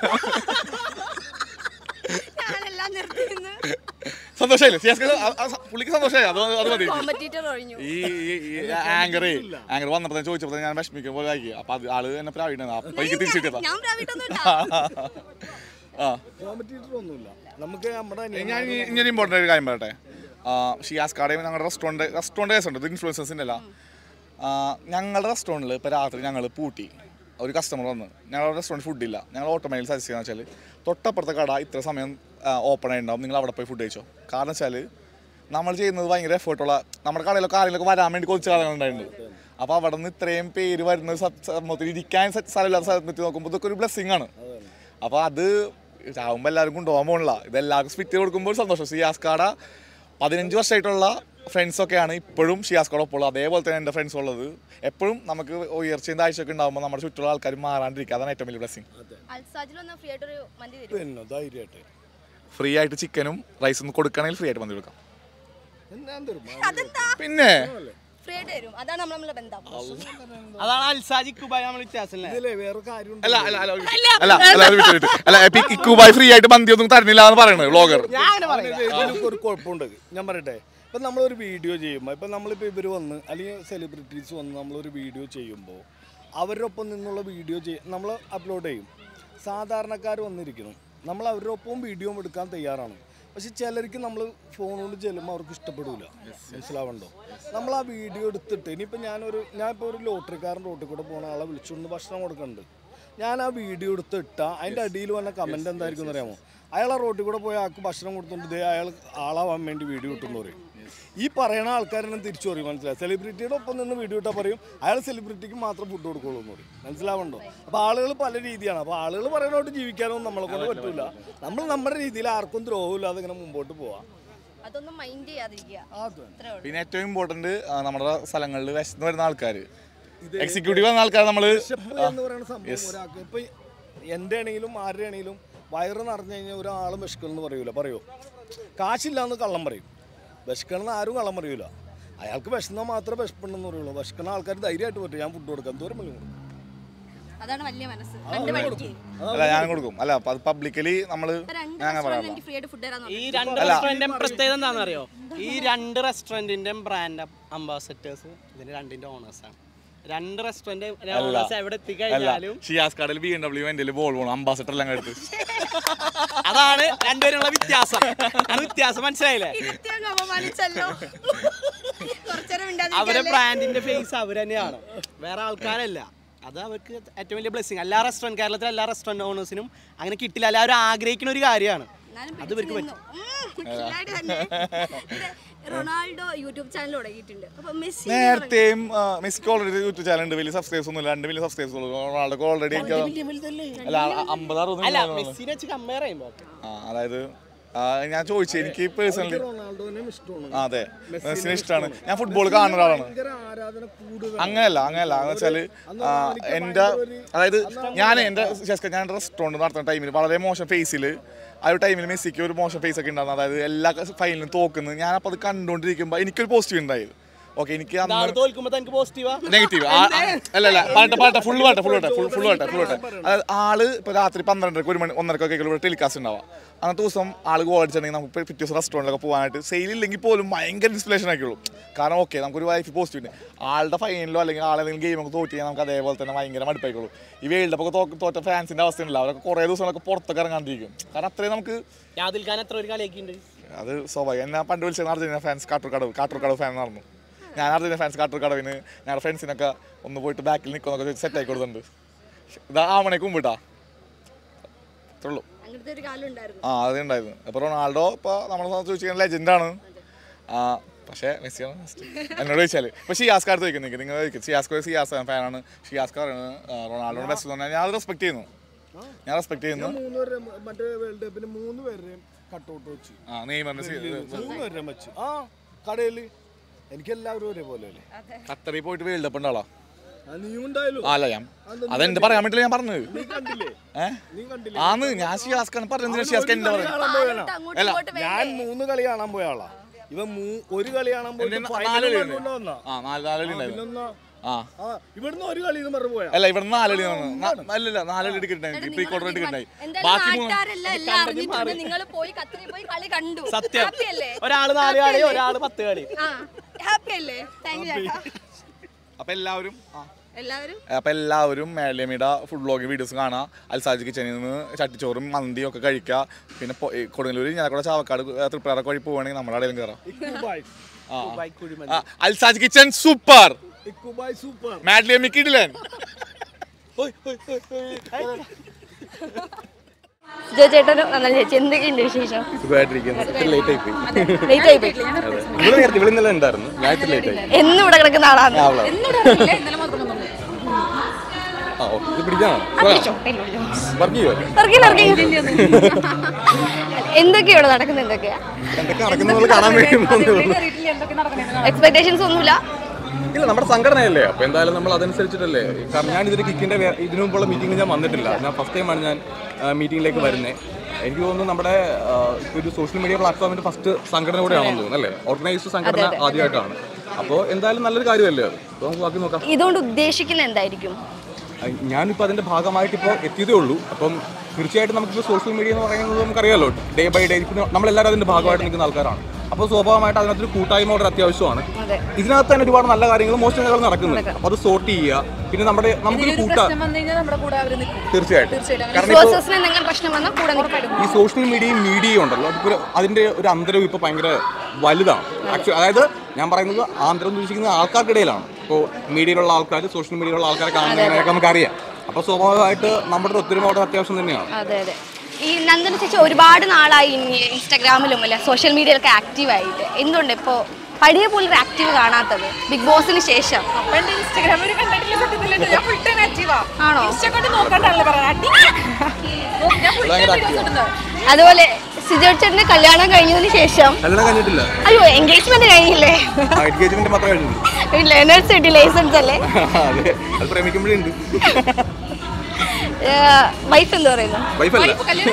ഞാനെല്ലാം നിർത്തി നിന്ന് സന്തോഷമായില്ലേ ഷിയാസ്ക്ക് ആ- ആ സ- പുള്ളിക്ക് സന്തോഷമായി അത് അത് മതി കോമ്പറ്റീറ്റർ ഒഴിഞ്ഞു ഈ ആങ്കറേ ആങ്കർ വന്നപ്പോൾ തന്നെ ചോദിച്ചപ്പോൾ ഞാൻ വിഷമിക്കും പോലെ ആക്കി അപ്പൊ അത് ആള് എന്നെ പ്രാവീണ അപ്പൊ എനിക്ക് തിരിച്ചു കിട്ടിയതാ ഞാൻ പ്രാപിട്ടൊന്നുമില്ല ആ കോമ്പറ്റീറ്റർ ഒന്നുമില്ല നമുക്ക് നമ്മുടെ ഞാൻ ഇനി- ഇനി ഇമ്പോർട്ടൻ്റ് ഒരു കാര്യം പറയട്ടെ ഷിയാസ് കാടയും ഞങ്ങളുടെ റെസ്റ്റോറൻറ്റ് റെസ്റ്റോറൻറ്റ് കേസുണ്ട് ഇത് ഇൻഫ്ലുവൻസേഴ്സിൻ്റെ അല്ല ആ, ഞങ്ങളുടെ റെസ്റ്റോറൻറ്റിൽ ഇപ്പോൾ രാത്രി ഞങ്ങൾ പൂട്ടി ഒരു കസ്റ്റമർ വന്ന് ഞങ്ങളുടെ റെസ്റ്റോറൻറ്റ് ഫുഡില്ല ഞങ്ങൾ ഓട്ടോമാറ്റിൽ സജസ്റ്റ് ചെയ്യുന്നത് വെച്ചാൽ തൊട്ടപ്പുറത്തെ കട ഇത്ര സമയം ഓപ്പൺ ആയിട്ടുണ്ടാവും നിങ്ങൾ അവിടെ പോയി ഫുഡ് കഴിച്ചോ കാരണം വെച്ചാൽ നമ്മൾ ചെയ്യുന്നത് ഭയങ്കര എഫേർട്ടുള്ള നമ്മുടെ കടയിലൊക്കെ ആരെങ്കിലൊക്കെ വരാൻ വേണ്ടി കുറച്ച് കടകളുണ്ടായിട്ടുണ്ട് അപ്പോൾ അവിടെ നിന്ന് ഇത്രയും പേര് വരുന്ന ഒരു സ- സമൂഹത്തിൽ ഇരിക്കാൻ സ- സ്ഥലമില്ലാത്ത സ്ഥലത്ത് വെച്ച് നോക്കുമ്പോൾ ഇതൊക്കെ ഒരു ബ്ലെസ്സിങ് ആണ് അപ്പോൾ അത് ആവുമ്പോൾ എല്ലാവരും കൊണ്ടുപോകാൻ പോകണില്ല ഇത് എല്ലാവർക്കും സ്പിറ്റ് ചെയ്ത് കൊടുക്കുമ്പോൾ ഒരു സന്തോഷം സിയാസ് കാട പതിനഞ്ച് വർഷമായിട്ടുള്ള ഫ്രണ്ട്സൊക്കെയാണ് ഇപ്പോഴും ഷിയാസ് കാട ഒപ്പം ഉള്ളത് അതേപോലെ തന്നെ എൻ്റെ ഫ്രണ്ട്സ് ഉള്ളത് എപ്പോഴും നമുക്ക് ഉയർച്ചയും താഴ്ചയൊക്കെ ഉണ്ടാകുമ്പോൾ നമ്മുടെ ചുറ്റുള്ള ആൾക്കാർ മാറാണ്ടിരിക്കുക അതാണ് ഏറ്റവും വലിയ ബ്ലെസ്സിങ് അൽസാജിൽ വന്ന ഫ്രീ ആയിട്ടൊരു മന്തി തരും പിന്നെ ധൈര്യമായിട്ട് ഫ്രീ ആയിട്ട് ചിക്കനും റൈസും കൊടുക്കണമെങ്കിൽ ഫ്രീ ആയിട്ട് മന്തി കൊടുക്കാം ഞാൻ തരും അതെന്താ പിന്നെ ഫ്രീ ആയിട്ട് തരും അതാണ് നമ്മൾ നമ്മളെ ബന്ധം അതാണ് അൽസാജി കുബായ് നമ്മൾ വ്യത്യാസം അല്ലേ ഇതിലേ വേറെ കാര്യം അല്ല അല്ല അല്ല ഒരു മിനിറ്റ്. അല്ല അല്ല ഒരു മിനിറ്റ്, ഒരു മിനിറ്റ്. അല്ല ഇപ്പൊ ഈ ഇക്കുബായ് ഫ്രീ ആയിട്ട് മന്തി ഒന്നും തരുന്നില്ല എന്ന് പറയുന്നത് വ്ളോഗർ ഞാൻ അങ്ങനെ പറയാം ഇതിലൊക്കെ ഒരു കുഴപ്പമുണ്ട് ഞാൻ പറയട്ടെ ഇപ്പം നമ്മളൊരു വീഡിയോ ചെയ്യുമ്പോൾ ഇപ്പം നമ്മളിപ്പോൾ ഇവർ വന്ന് അല്ലെങ്കിൽ സെലിബ്രിറ്റീസ് വന്ന് നമ്മളൊരു വീഡിയോ ചെയ്യുമ്പോൾ അവരുടെ ഒപ്പം നിന്നുള്ള വീഡിയോ ചെയ് നമ്മൾ അപ്ലോഡ് ചെയ്യും സാധാരണക്കാർ വന്നിരിക്കണം നമ്മൾ അവരുടെ ഒപ്പവും വീഡിയോ എടുക്കാൻ തയ്യാറാണ് പക്ഷെ ചിലർക്ക് നമ്മൾ ഫോൺ കൊണ്ട് ചെല്ലുമ്പോൾ അവർക്ക് ഇഷ്ടപ്പെടില്ല മനസ്സിലാവണ്ടോ നമ്മൾ ആ വീഡിയോ എടുത്തിട്ട് ഇനിയിപ്പോൾ ഞാനൊരു ഞാനിപ്പോൾ ഒരു ലോട്ടറിക്കാരൻ റോട്ടിൽ കൂടെ പോകുന്ന ആളെ വിളിച്ചുകൊണ്ട് ഭക്ഷണം കൊടുക്കുന്നുണ്ട് ഞാൻ ആ വീഡിയോ എടുത്ത് ഇട്ട അതിൻ്റെ അടിയിൽ വന്ന കമൻറ്റ് എന്തായിരിക്കും എന്ന് അറിയാമോ അയാൾ ആ റോട്ടിൽ കൂടെ പോയി ആൾക്ക് ഭക്ഷണം കൊടുത്തോണ്ട് ഇതേ അയാൾ ആളാവാൻ വേണ്ടി വീഡിയോ ഇട്ടെന്ന് പറയും ഈ പറയണ ആൾക്കാരെന്നെ തിരിച്ചു പറയും മനസ്സിലായി സെലിബ്രിറ്റിയുടെ ഒപ്പം നിന്ന് വീഡിയോ ഇട്ടാൽ പറയും അയാൾ സെലിബ്രിറ്റിക്ക് മാത്രം ഫുഡ് കൊടുക്കുള്ളൂ എന്ന് പറയും മനസ്സിലാവുണ്ടോ അപ്പോൾ ആളുകൾ പല രീതിയാണ് അപ്പോൾ ആളുകൾ പറയണോട്ട് ജീവിക്കാനൊന്നും നമ്മളെ കൊണ്ട് പറ്റില്ല നമ്മൾ നമ്മുടെ രീതിയിൽ ആർക്കും ദ്രോഹമില്ലാതെ ഇങ്ങനെ മുമ്പോട്ട് പോവാം അതൊന്നും മൈൻഡ് ചെയ്യാതിരിക്കുക അത്രേ ഉള്ളൂ. പിന്നെ ഏറ്റവും ഇമ്പോർട്ടന്റ് നമ്മുടെ സ്ഥലങ്ങളിൽ വിശന്ന് വരുന്ന ആൾക്കാർ എക്സിക്യൂട്ടീവ് വന്ന ആൾക്കാർ നമ്മള് വിശപ്പ് എന്ന് പറയുന്ന സംഭവം ഒരാൾക്ക് ഇപ്പൊ എൻ്റെ ആണെങ്കിലും ആരുടെ ആണെങ്കിലും വയറ് നിറഞ്ഞു കഴിഞ്ഞാൽ ഒരാളും വിശക്കണമെന്ന് പറയൂല പറയോ കാശില്ല എന്ന് കള്ളം പറയും വിശക്കണമെന്ന് ആരും കള്ളം പറയൂല അയാൾക്ക് വിശന്നാൽ മാത്രമേ വിശപ്പുണ്ടെന്ന് പറയുള്ളൂ വിശക്കുന്ന ആൾക്കാർ ധൈര്യമായിട്ട് പറ്റും ഞാൻ ഫുഡ് കൊടുക്കാം എന്തോരം വലിയ കൊടുക്കും അതാണ് വലിയ മനസ്സ് ആ, രണ്ട് അത് മണിക്ക് അല്ല ഞാൻ കൊടുക്കും അല്ല അപ്പൊ അത് പബ്ലിക്കലി നമ്മള് രണ്ട് ഞാൻ അങ്ങനെ restaurant പറയാറില്ല എനിക്ക് ഫ്രീ ആയിട്ട് ഫുഡ് തരാന്ന് ഈ പറഞ്ഞു. രണ്ട് അല്ല. റെസ്റ്റോറൻറ്റിന്റെ പ്രത്യേകത എന്താണെന്ന് അറിയോ ഈ രണ്ട് റെസ്റ്റോറൻറ്റിന്റെയും ബ്രാൻഡ് അംബാസഡേഴ്സ് ഇതിന്റെ രണ്ടിന്റെ ഓണേഴ്സ് ആണ് രണ്ട് റെസ്റ്റോറന്റ് അല്ല ഓണേഴ്സ് എവിടെ അല്ല എത്തിക്കഴിഞ്ഞാലും ഷിയാസ് കാർഡിൽ ബി എം ഡബ്ല്യു എൻ്റെ വോൾവോ അംബാസഡർ എല്ലാം എടുത്ത് അതാണ് രണ്ടുപേരുള്ള വ്യത്യാസം ആ വ്യത്യാസം മനസ്സിലായില്ലേ ഇരുത്തി അങ്ങ് അപമാനിച്ചല്ലോ കുറച്ചേരം അവരെ മിണ്ടാതിരിക്കല്ലേ? ബ്രാൻഡിന്റെ ഫേസ് അവർ തന്നെയാണ് വേറെ ആൾക്കാരല്ല അത് അവർക്ക് ഏറ്റവും വലിയ ബ്ലെസ്സിങ് എല്ലാ റെസ്റ്റോറൻറ്റ് കേരളത്തിലെ എല്ലാ റെസ്റ്റോറൻറ്റ് ഓണേഴ്സിനും അങ്ങനെ കിട്ടില്ല എല്ലാവരും ആഗ്രഹിക്കുന്ന ഒരു കാര്യമാണ് അത് ഇവർക്ക് പറ്റും ഉം, കില്ലാടി തന്നെ. ഇത് റൊണാൾഡോ യൂട്യൂബ് ചാനൽ തുടങ്ങിയിട്ടുണ്ട് അപ്പൊ മെസ്സി നേരത്തെയും ആ, മെസ്സിക്ക് ഓൾറെഡി യൂട്യൂബ് ചാനൽ ഉണ്ട് വലിയ സബ്സ്ക്രൈബേഴ്സ് ഒന്നും ഇല്ല രണ്ട് വലിയ സബ്സ്ക്രൈബേഴ്സ് ഉള്ളൂ റൊണാൾഡോക്ക് ഓൾറെഡി അല്ല അമ്പത് അറുപത് അല്ല million ആണ്. മെസ്സിനെ വെച്ച് കമ്പയർ ചെയ്യുമ്പോൾ ആ അതായത് ആ, ഞാൻ ചോദിച്ചു എനിക്ക് പേഴ്സണലി റൊണാൾഡോനെ ഇഷ്ടമാണ് അതെ മെസ്സിനെ ഇഷ്ടമാണ് ഞാൻ ഫുട്ബോൾ കാണുന്ന ഒരാളാണ് ഭയങ്കര ആരാധന കൂടുതൽ അങ്ങനെയല്ല അങ്ങനെയല്ല എന്ന് വെച്ചാല് ആ, എൻ്റെ അതായത് ഞാൻ എൻ്റെ ശേഷം ഞാൻ റെസ്റ്റോറൻറ്റ് നടത്തുന്ന ടൈമിൽ വളരെ മോശം ഫേസിൽ ആ ഒരു ടൈമിൽ മെസ്സിക്ക് ഒരു മോശം ഫേസ് ഒക്കെ ഉണ്ടായിരുന്നു അതായത് എല്ലാ ഫൈനലും തോക്കുന്നത് ഞാനപ്പോൾ അത് കണ്ടുകൊണ്ടിരിക്കുമ്പോൾ എനിക്കൊരു പോസിറ്റീവ് ഉണ്ടായത് ഓക്കെ എനിക്ക് നാളെ അന്ന് തോൽക്കുമ്പോൾ തനിക്ക് പോസിറ്റീവാ നെഗറ്റീവ് അല്ല അല്ല പാട്ടെ പാട്ടെ ഫുൾ പാട്ടെ ഫുൾ പാട്ടെ ഫുൾ ഫുൾ പാട്ടെ ഫുൾ പാട്ടെ അതായത് ആള് ഇപ്പോൾ രാത്രി പന്ത്രണ്ടരക്ക് ഒരു മണി ഒന്നരക്കൊക്കെ ഇവിടെ ടെലികാസ്റ്റ് ഉണ്ടാവാം അന്നത്തെ ദിവസം ആൾ ഗോൾ അടിച്ചിട്ടുണ്ടെങ്കിൽ നമുക്ക് ഇപ്പൊ പിറ്റേ ദിവസം റെസ്റ്റോറൻറ്റിലൊക്കെ പോകാനായിട്ട് സെയിൽ ഇല്ലെങ്കിൽ പോലും ഭയങ്കര ഇൻസ്പിറേഷൻ ആക്കിയുള്ളൂ കാരണം ഓക്കെ നമുക്കൊരു വൈഫ് പോസിറ്റീവ് ഉണ്ട് ആളുടെ ഫൈനലോ അല്ലെങ്കിൽ ആളെന്തെങ്കിലും ഗെയിമൊക്കെ തോറ്റ് കഴിഞ്ഞാൽ നമുക്ക് അതേപോലെ തന്നെ ഭയങ്കര മടുപ്പായിക്കോളൂ ഈ വേൾഡ് കപ്പൊക്കെ തോ- തോറ്റ ഫാൻസിൻ്റെ അവസ്ഥ ഉണ്ടല്ലോ അവരൊക്കെ കുറേ ദിവസങ്ങളൊക്കെ പുറത്തൊക്കെ ഇറങ്ങാണ്ടിരിക്കും കാരണം അത്രയും നമുക്ക് യാതിൽ ഖാൻ എത്ര ഒരു കളിയൊക്കെയുണ്ട് അത് സ്വാഭാവികം എന്നെ പണ്ട് വിളിച്ചത് Argentina fans Kattoor Kadavu Kattoor Kadavu fan നടന്നു ഞാൻ അർജന്റീന ഫാൻസ് കാട്ടൂർ കടവിന് ഞങ്ങളുടെ ഫ്രണ്ട്സിനൊക്കെ ഒന്ന് പോയിട്ട് ബാക്കിൽ നിൽക്കുന്നൊക്കെ സെറ്റ് ആയി കൊടുക്കുന്നുണ്ട് ഇതാ ആ മണിക്ക് മുമ്പിട്ടാ അത്രേ ഉള്ളൂ അങ്ങനത്തെ ഒരു കാലം ഉണ്ടായിരുന്നു ആ അതുണ്ടായിരുന്നു അപ്പോൾ റൊണാൾഡോ ഇപ്പോൾ നമ്മളെ ചോദിച്ചു കഴിഞ്ഞാൽ ലെജൻഡാണ് ആ പക്ഷേ മെസ്സിയാണ് best. എന്നോട് ചോദിച്ചാൽ ഇപ്പോൾ ഷിയാസ്കാർ ചോദിക്കും നിങ്ങൾക്ക് നിങ്ങൾ ചോദിക്കും ഷിയാസ്കോ സിയാസ് ഫാനാണ് ഷിയാസ്കാർ റൊണാൾഡോയുടെ ബെസ്റ്റ് എന്ന് പറഞ്ഞാൽ ഞാൻ അത് റെസ്പെക്ട് ചെയ്യുന്നു ഞാൻ റെസ്പെക്ട് ചെയ്യുന്നു മൂന്ന് പേരെ മറ്റേ വേൾഡ് കപ്പിന് മൂന്ന് പേരുടെയും കട്ടൗട്ട് വെച്ച് ആ നെയ്മറിന് സി- മൂന്ന് പേരുടെയും വെച്ച് ആ കടയിൽ എനിക്ക് എല്ലാവരും ഒരേപോലെ അല്ലേ ഖത്തറിൽ പോയിട്ട് വേൾഡ് കപ്പ് ഉണ്ടാളാ ആ, നീയും ഉണ്ടായല്ലോ അല്ല ഞാൻ അതെന്ത് പറയാൻ പറ്റില്ല ഞാൻ പറഞ്ഞത് നീ കണ്ടില്ലേ ഏഹ് നീ കണ്ടില്ലേ ആന്ന് ഞാൻ ഷിയാസ്കാണ് പറഞ്ഞത് ഷിയാസ്ക എന്താ കളി പറയുക കാണാൻ പോയതാ. അല്ല ഞാൻ മൂന്ന് കളി കാണാൻ പോയ ആളാ ഇവൻ മൂ- ഒരു കളി കാണാൻ പോയിട്ട് എന്റെ final നാല് കളി കണ്ടുകൊണ്ട് വന്നാ. ആ നാല് നാല് കളി ആ, ഉണ്ടായിരുന്നു പിന്നൊന്നാ? ആ ആ, ഇവിടുന്ന് ഒരു കളി എന്ന് പറഞ്ഞു പോയാ അല്ല ഇവിടെ നാലടി അല്ലല്ല നാലടി ടിക്കറ്റ് ഉണ്ടായി പ്രീ ക്വാർട്ടർ ടിക്കറ്റ് ഉണ്ടായി എന്തായാലും ബാക്കി മൂന്ന് നാട്ടുകാരെല്ലാം എല്ലാം അറിഞ്ഞിട്ടുണ്ട് നിങ്ങൾ പോയി ഖത്തറിൽ പോയി കളി കണ്ടു സത്യം ഹാപ്പി അല്ലേ ഒരാള് നാല് കളി ഒരാള് പത്ത് കളി ആ ഹാപ്പി അല്ലേ താങ്ക് യു ചേട്ടാ അപ്പൊ എല്ലാവരും ആ എല്ലാവരും അപ്പൊ എല്ലാവരും മേലമിയുടെ ഫുഡ് വ്ളോഗ് വീഡിയോസ് കാണാം അൽസാജ് കിച്ചണിൽ നിന്ന് ചട്ടിച്ചോറും മന്തിയും ഒക്കെ കഴിക്കുക പിന്നെ പൊ- ഈ കൊടുങ്ങല്ലൂർ ഞാനക്കൂടെ ചാവക്കാട് തൃപ്രാറൊക്കെ വഴി പോവുകയാണെങ്കിൽ നമ്മുടെ ഇടയിലും കയറാം ഇക്കുബായ് ആ. ദുബായ് കുഴിമന്തി. ആ, Al Saj kitchen super Ikkubhai super മാഡ്ലിയമ്മി കിടിലൻ ജോ ചേട്ടനും നന്നായി ചേച്ചി എന്തൊക്കെയുണ്ട് വിശേഷം സുഖമായിട്ടിരിക്കുന്നു ഇത്തിരി ലേറ്റ് ആയി പോയി ലേറ്റ് ആയി പോയി അതെ ഇവിടെ നേരത്തെ ഇവിടെ ഇന്നലെ ഉണ്ടായിരുന്നു ഞാൻ ഇത്തിരി ലേറ്റ് ആയി എന്നും ഇവിടെ കിടക്കുന്ന ആളാണ് ആ, അവളാ. ആ ഓ ഇത് പിടിക്കാണോ വർക്ക് ചെയ്യുമോ ഇറക്കി, ഇറക്കി. എന്തൊക്കെയാണ് നടക്കുന്നത് എന്തൊക്കെയാ എന്തൊക്കെ നടക്കുന്നത് കാണാൻ വേണ്ടി വന്നതേ ഉള്ളൂ. എക്സ്പെക്ടേഷൻസ് ഒന്നുമില്ല ഇല്ല നമ്മുടെ സംഘടനയല്ലേ അപ്പോൾ എന്തായാലും നമ്മൾ അതനുസരിച്ചിട്ടല്ലേ കാരണം ഞാൻ ഇതിന് കിക്കിൻ്റെ ഇതിനു മുമ്പുള്ള മീറ്റിംഗ് ഞാൻ വന്നിട്ടില്ല ഞാൻ ഫസ്റ്റ് ടൈമാണ് ഞാൻ മീറ്റിംഗിലേക്ക് വരുന്നത് എനിക്ക് തോന്നുന്നു നമ്മുടെ ആ, ഒരു സോഷ്യൽ മീഡിയ പ്ലാറ്റ്ഫോമിൻ്റെ ഫസ്റ്റ് സംഘടന കൂടെയാണെന്ന് തോന്നുന്നു അല്ലേ ഓർഗനൈസ്ഡ് സംഘടന ആദ്യമായിട്ടാണ് അപ്പോൾ എന്തായാലും നല്ലൊരു കാര്യമല്ലേ അത് അപ്പോൾ നമുക്ക് ബാക്കി നോക്കാം ഇതുകൊണ്ട് ഉദ്ദേശിക്കുന്നത് എന്തായിരിക്കും ഞാനിപ്പോൾ അതിൻ്റെ ഭാഗമായിട്ട് ഇപ്പോൾ എത്തിയതേ ഉള്ളൂ അപ്പം തീർച്ചയായിട്ടും നമുക്കിപ്പോൾ സോഷ്യൽ മീഡിയ എന്ന് പറയുന്നത് നമുക്കറിയാലോ ഡേ ബൈ ഡേ ഇപ്പം നമ്മളെല്ലാവരും അതിൻ്റെ ഭാഗമായിട്ട് നിൽക്കുന്ന ആൾക്കാരാണ് അപ്പോൾ സ്വാഭാവികമായിട്ട് അതിനകത്തൊരു കൂട്ടായ്മ വളരെ അത്യാവശ്യമാണ് ഇതിനകത്ത് തന്നെ ഒരുപാട് നല്ല കാര്യങ്ങളും മോശം കാര്യങ്ങളും നടക്കുന്നുണ്ട് അപ്പോൾ അത് സോർട്ട് ചെയ്യുക പിന്നെ നമ്മുടെ നമുക്കൊരു കൂട്ട തീർച്ചയായിട്ടും കാരണം ഇപ്പോൾ റിസോഴ്സസിന് എന്തെങ്കിലും പ്രശ്നം വന്നാൽ കൂടെ നിൽക്കും ഈ സോഷ്യൽ മീഡിയയും മീഡിയയും ഉണ്ടല്ലോ അതിപ്പോൾ ഒരു- അതിന്റെ ഒരു അന്തരം ഇപ്പോൾ ഭയങ്കര വലുതാണ് ആക്ച്വലി അതായത് ഞാൻ പറയുന്നത് ആ അന്തരം ഉദ്ദേശിക്കുന്നത് ആൾക്കാർക്കിടയിലാണ് ഇപ്പോൾ മീഡിയയിലുള്ള ആൾക്കാർ സോഷ്യൽ മീഡിയയിലുള്ള ആൾക്കാരെ കാണുന്നതിനൊക്കെ നമുക്കറിയാം അപ്പോൾ സ്വാഭാവികമായിട്ട് നമ്മുടെ ഒരു ഒത്തൊരുമ അവിടെ അത്യാവശ്യം തന്നെയാണ് അതെ അതെ ഈ നന്ദന ചേച്ചി ഒരുപാട് നാളായി ഇനി ഇൻസ്റ്റാഗ്രാമിലും അല്ല സോഷ്യൽ മീഡിയയിലൊക്കെ ആക്റ്റീവ് ആയിട്ട് എന്തുകൊണ്ട് ഇപ്പോൾ പഴയ പോലെ ഒരു ആക്റ്റീവ് കാണാത്തത് ബിഗ് ബോസിന് ശേഷം അപ്പൻ്റെ ഇൻസ്റ്റാഗ്രാമിൽ കണ്ടിട്ടില്ല സത്യത്തിലുണ്ട് ഞാൻ ഫുൾ ടൈം ആക്റ്റീവാ ആണോ? ഇൻസ്റ്റ നോക്കണ്ടല്ലോ പറയാൻ ഞാൻ ഫുൾ ടൈം വീഡിയോസ് ഇടുന്നത് അതുപോലെ സിജോ ചേട്ടന്റെ കല്യാണം കഴിഞ്ഞതിന് ശേഷം കല്യാണം കഴിഞ്ഞിട്ടില്ല അയ്യോ എൻഗേജ്മെന്റ് കഴിഞ്ഞില്ലേ എൻഗേജ്മെന്റ് മാത്രമേ കഴിഞ്ഞിട്ടുള്ളൂ ലേണേഴ്സ് കിട്ടി ലൈസൻസ് അല്ലേ അതെ അത് പ്രേമിക്കുമ്പോഴേ ഉണ്ട് വൈഫ് എന്ത് പറയുന്നു വൈഫല്ല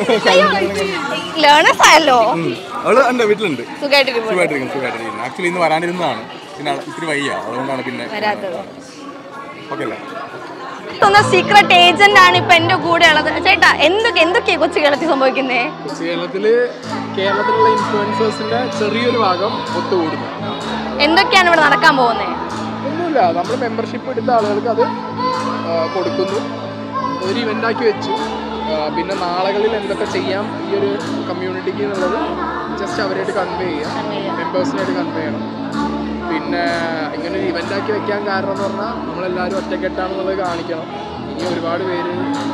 ലേണേഴ്സ് ആയല്ലോ ഉം. അവള് എൻ്റെ വീട്ടിലുണ്ട് സുഖമായിട്ടിരിക്കുന്നു സുഖമായിട്ടിരിക്കുന്നു സുഖമായിട്ടിരിക്കുന്നു ആക്ച്വലി ഇന്ന് വരാനിരുന്നതാണ് പിന്നെ ഇത്തിരി വയ്യ അതുകൊണ്ടാണ് പിന്നെ വരാത്തത് ഓക്കെ അല്ലേ തോന്നുന്ന സീക്രട്ട് ഏജന്റ് ആണ് ഇപ്പൊ എന്റെ കൂടെ ഉള്ളത് ചേട്ടാ എന്തൊക്കെ എന്തൊക്കെയാ കൊച്ചു കേരളത്തിൽ സംഭവിക്കുന്നേ കേരളത്തില് കേരളത്തിലുള്ള ഇൻഫ്ലുവൻസേഴ്സിന്റെ ചെറിയൊരു ഭാഗം ഒത്തുകൂടുന്നു എന്തൊക്കെയാണ് ഇവിടെ നടക്കാൻ പോകുന്നത് ഒന്നുമില്ല നമ്മൾ മെമ്പർഷിപ്പ് എടുത്ത ആളുകൾക്ക് അത് ആ, കൊടുക്കുന്നു ഒരു ഇവൻ്റ് ആക്കി വെച്ചു ആ, പിന്നെ നാളുകളിൽ എന്തൊക്കെ ചെയ്യാം ഈ ഒരു കമ്മ്യൂണിറ്റിക്ക് എന്നുള്ളത് ജസ്റ്റ് അവരായിട്ട് കൺവേ ചെയ്യാം മെമ്പേഴ്സിനായിട്ട് കൺവേ ചെയ്യണം പിന്നെ ഇങ്ങനെ ഒരു ഇവൻ്റ് ആക്കി വെക്കാൻ കാരണം എന്ന് പറഞ്ഞാൽ നമ്മളെല്ലാവരും ഒറ്റക്കെട്ടാണെന്നുള്ളത് കാണിക്കണം ഇനി ഒരുപാട് പേര്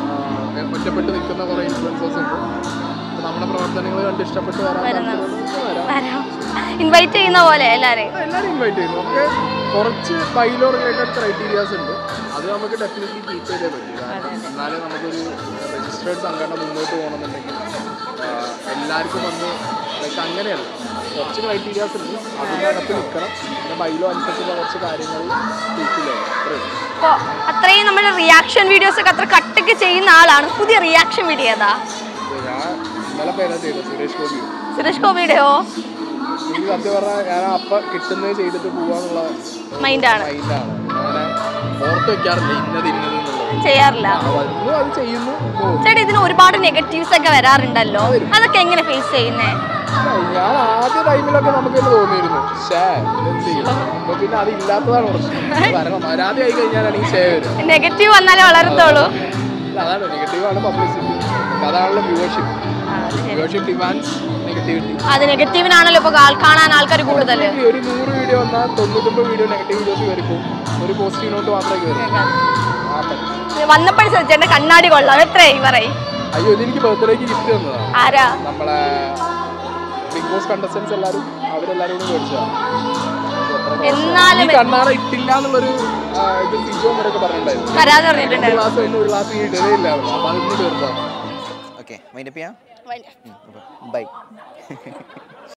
ആ, ഒറ്റപ്പെട്ട് നിൽക്കുന്ന കുറേ ഇൻഫ്ലുവൻസേഴ്സ് ഉണ്ട് അപ്പോൾ നമ്മുടെ പ്രവർത്തനങ്ങൾ കണ്ട് ഇഷ്ടപ്പെട്ട് വരാൻ താല്പര്യമുള്ളവർക്ക് വരാം ഇൻവൈറ്റ് ചെയ്യുന്ന പോലെ എല്ലാരെയും എല്ലാവരും ഇൻവൈറ്റ് ചെയ്യുന്നു നമുക്ക് കുറച്ച് ബൈലോ റിലേറ്റഡ് ക്രൈറ്റീരിയാസ് ഉണ്ട് അത് നമുക്ക് ഡെഫിനറ്റ്ലി കീപ്പ് ചെയ്തേ പറ്റും കാരണം എന്നാലേ നമുക്കൊരു രജിസ്റ്റേർഡ് സംഘടന മുന്നോട്ട് പോകണമെന്നുണ്ടെങ്കിൽ ആ, എല്ലാവർക്കും വന്ന് ലൈക്ക് അങ്ങനെയല്ല കുറച്ച് ക്രൈറ്റീരിയാസ് ഉണ്ട് അതിനകത്ത് നിൽക്കണം പിന്നെ ബൈലോ അനുസരിച്ചുള്ള കുറച്ച് കാര്യങ്ങൾ കീപ്പ് ചെയ്യണം അത്രേ ഉള്ളൂ. അപ്പൊ അത്രയും നമ്മൾ റിയാക്ഷൻ വീഡിയോസ് ഒക്കെ അത്ര കട്ടൊക്കെ ചെയ്യുന്ന ആളാണ് പുതിയ റിയാക്ഷൻ വീഡിയോ ഏതാ അപ്പോൾ ഞാൻ ഇന്നലെ പേരാ ചെയ്തത് സുരേഷ് ഗോപിയോ സുരേഷ് ഗോപിയുടെയോ എനിക്ക് സത്യം പറഞ്ഞാൽ ഞാൻ അപ്പം കിട്ടുന്നത് ചെയ്തിട്ട് പോവാന്നുള്ള മൈൻഡാണ് മൈൻഡാണ് അങ്ങനെ ഓർത്ത് വെക്കാറില്ല ഇന്നത് ഇന്നത് എന്നുള്ളത് ചെയ്യാറില്ല ആ, വരുന്നു അത് ചെയ്യുന്നു പോകുന്നു. ചേട്ടാ ഇതിന് ഒരുപാട് നെഗറ്റീവ്സ് ഒക്കെ വരാറുണ്ടല്ലോ അതൊക്കെ എങ്ങനെ ഫേസ് ചെയ്യുന്നേ ഞാൻ ആദ്യ ടൈമിലൊക്കെ നമുക്ക് തന്നെ തോന്നിയിരുന്നു ഷേ എന്ത് ചെയ്യും അപ്പൊ പിന്നെ അത് ഇല്ലാത്തതാണ് പ്രശ്നം വരണം വരാതെ ആയി കഴിഞ്ഞാലാണ് ഈ ഷേ വരും നെഗറ്റീവ് വന്നാലേ വളരത്തുള്ളൂ അല്ല, അതാണ് നെഗറ്റീവ് ആണ് പബ്ലിസിറ്റി അതാണല്ലോ വ്യൂവർഷിപ്പ് വ്യൂവർഷിപ്പ് ഡിമാൻഡ്സ് നെഗറ്റിവിറ്റി അത് നെഗറ്റീവിനാണല്ലോ ഇപ്പൊ കാ- കാണാൻ ആൾക്കാർ കൂടുതൽ ഒരു നൂറ് വീഡിയോ വന്നാൽ തൊണ്ണൂറ്റൊമ്പത് വീഡിയോ നെഗറ്റീവ് വീഡിയോസ് കയറി പോകും ഒരു പോസിറ്റീവ് നോട്ട് മാത്രമേ കയറി ആ പറ്റും വന്നപ്പോഴും ചേട്ടന്റെ കണ്ണാടി കൊള്ളാം എത്രയായി പറയും അയ്യോ ഇതെനിക്ക് ബർത്ത്ഡേക്ക് ഗിഫ്റ്റ് തന്നതാണ് ആരാ നമ്മളെ ബിഗ് ബോസ് കണ്ടസ്റ്റൻസ് എല്ലാവരും അവരെല്ലാവരും കൂടി മേടിച്ചതാണ് എന്നാലും ഈ കണ്ണാട ഇട്ടില്ല എന്നുള്ളൊരു ആ, ഇത് സിജോ അവരൊക്കെ പറഞ്ഞിട്ടുണ്ടായിരുന്നു വരാതെ പറഞ്ഞിട്ടുണ്ടായിരുന്നു. ഒരു ഗ്ലാസ് കഴിഞ്ഞ് ഒരു ഗ്ലാസ് ഈ ഇടവേ ഇല്ലായിരുന്നു അപ്പൊ അതിന് തീർത്തതാണ് ഓക്കെ മൈൻഡപ്പ് ചെയ്യാം ബൈ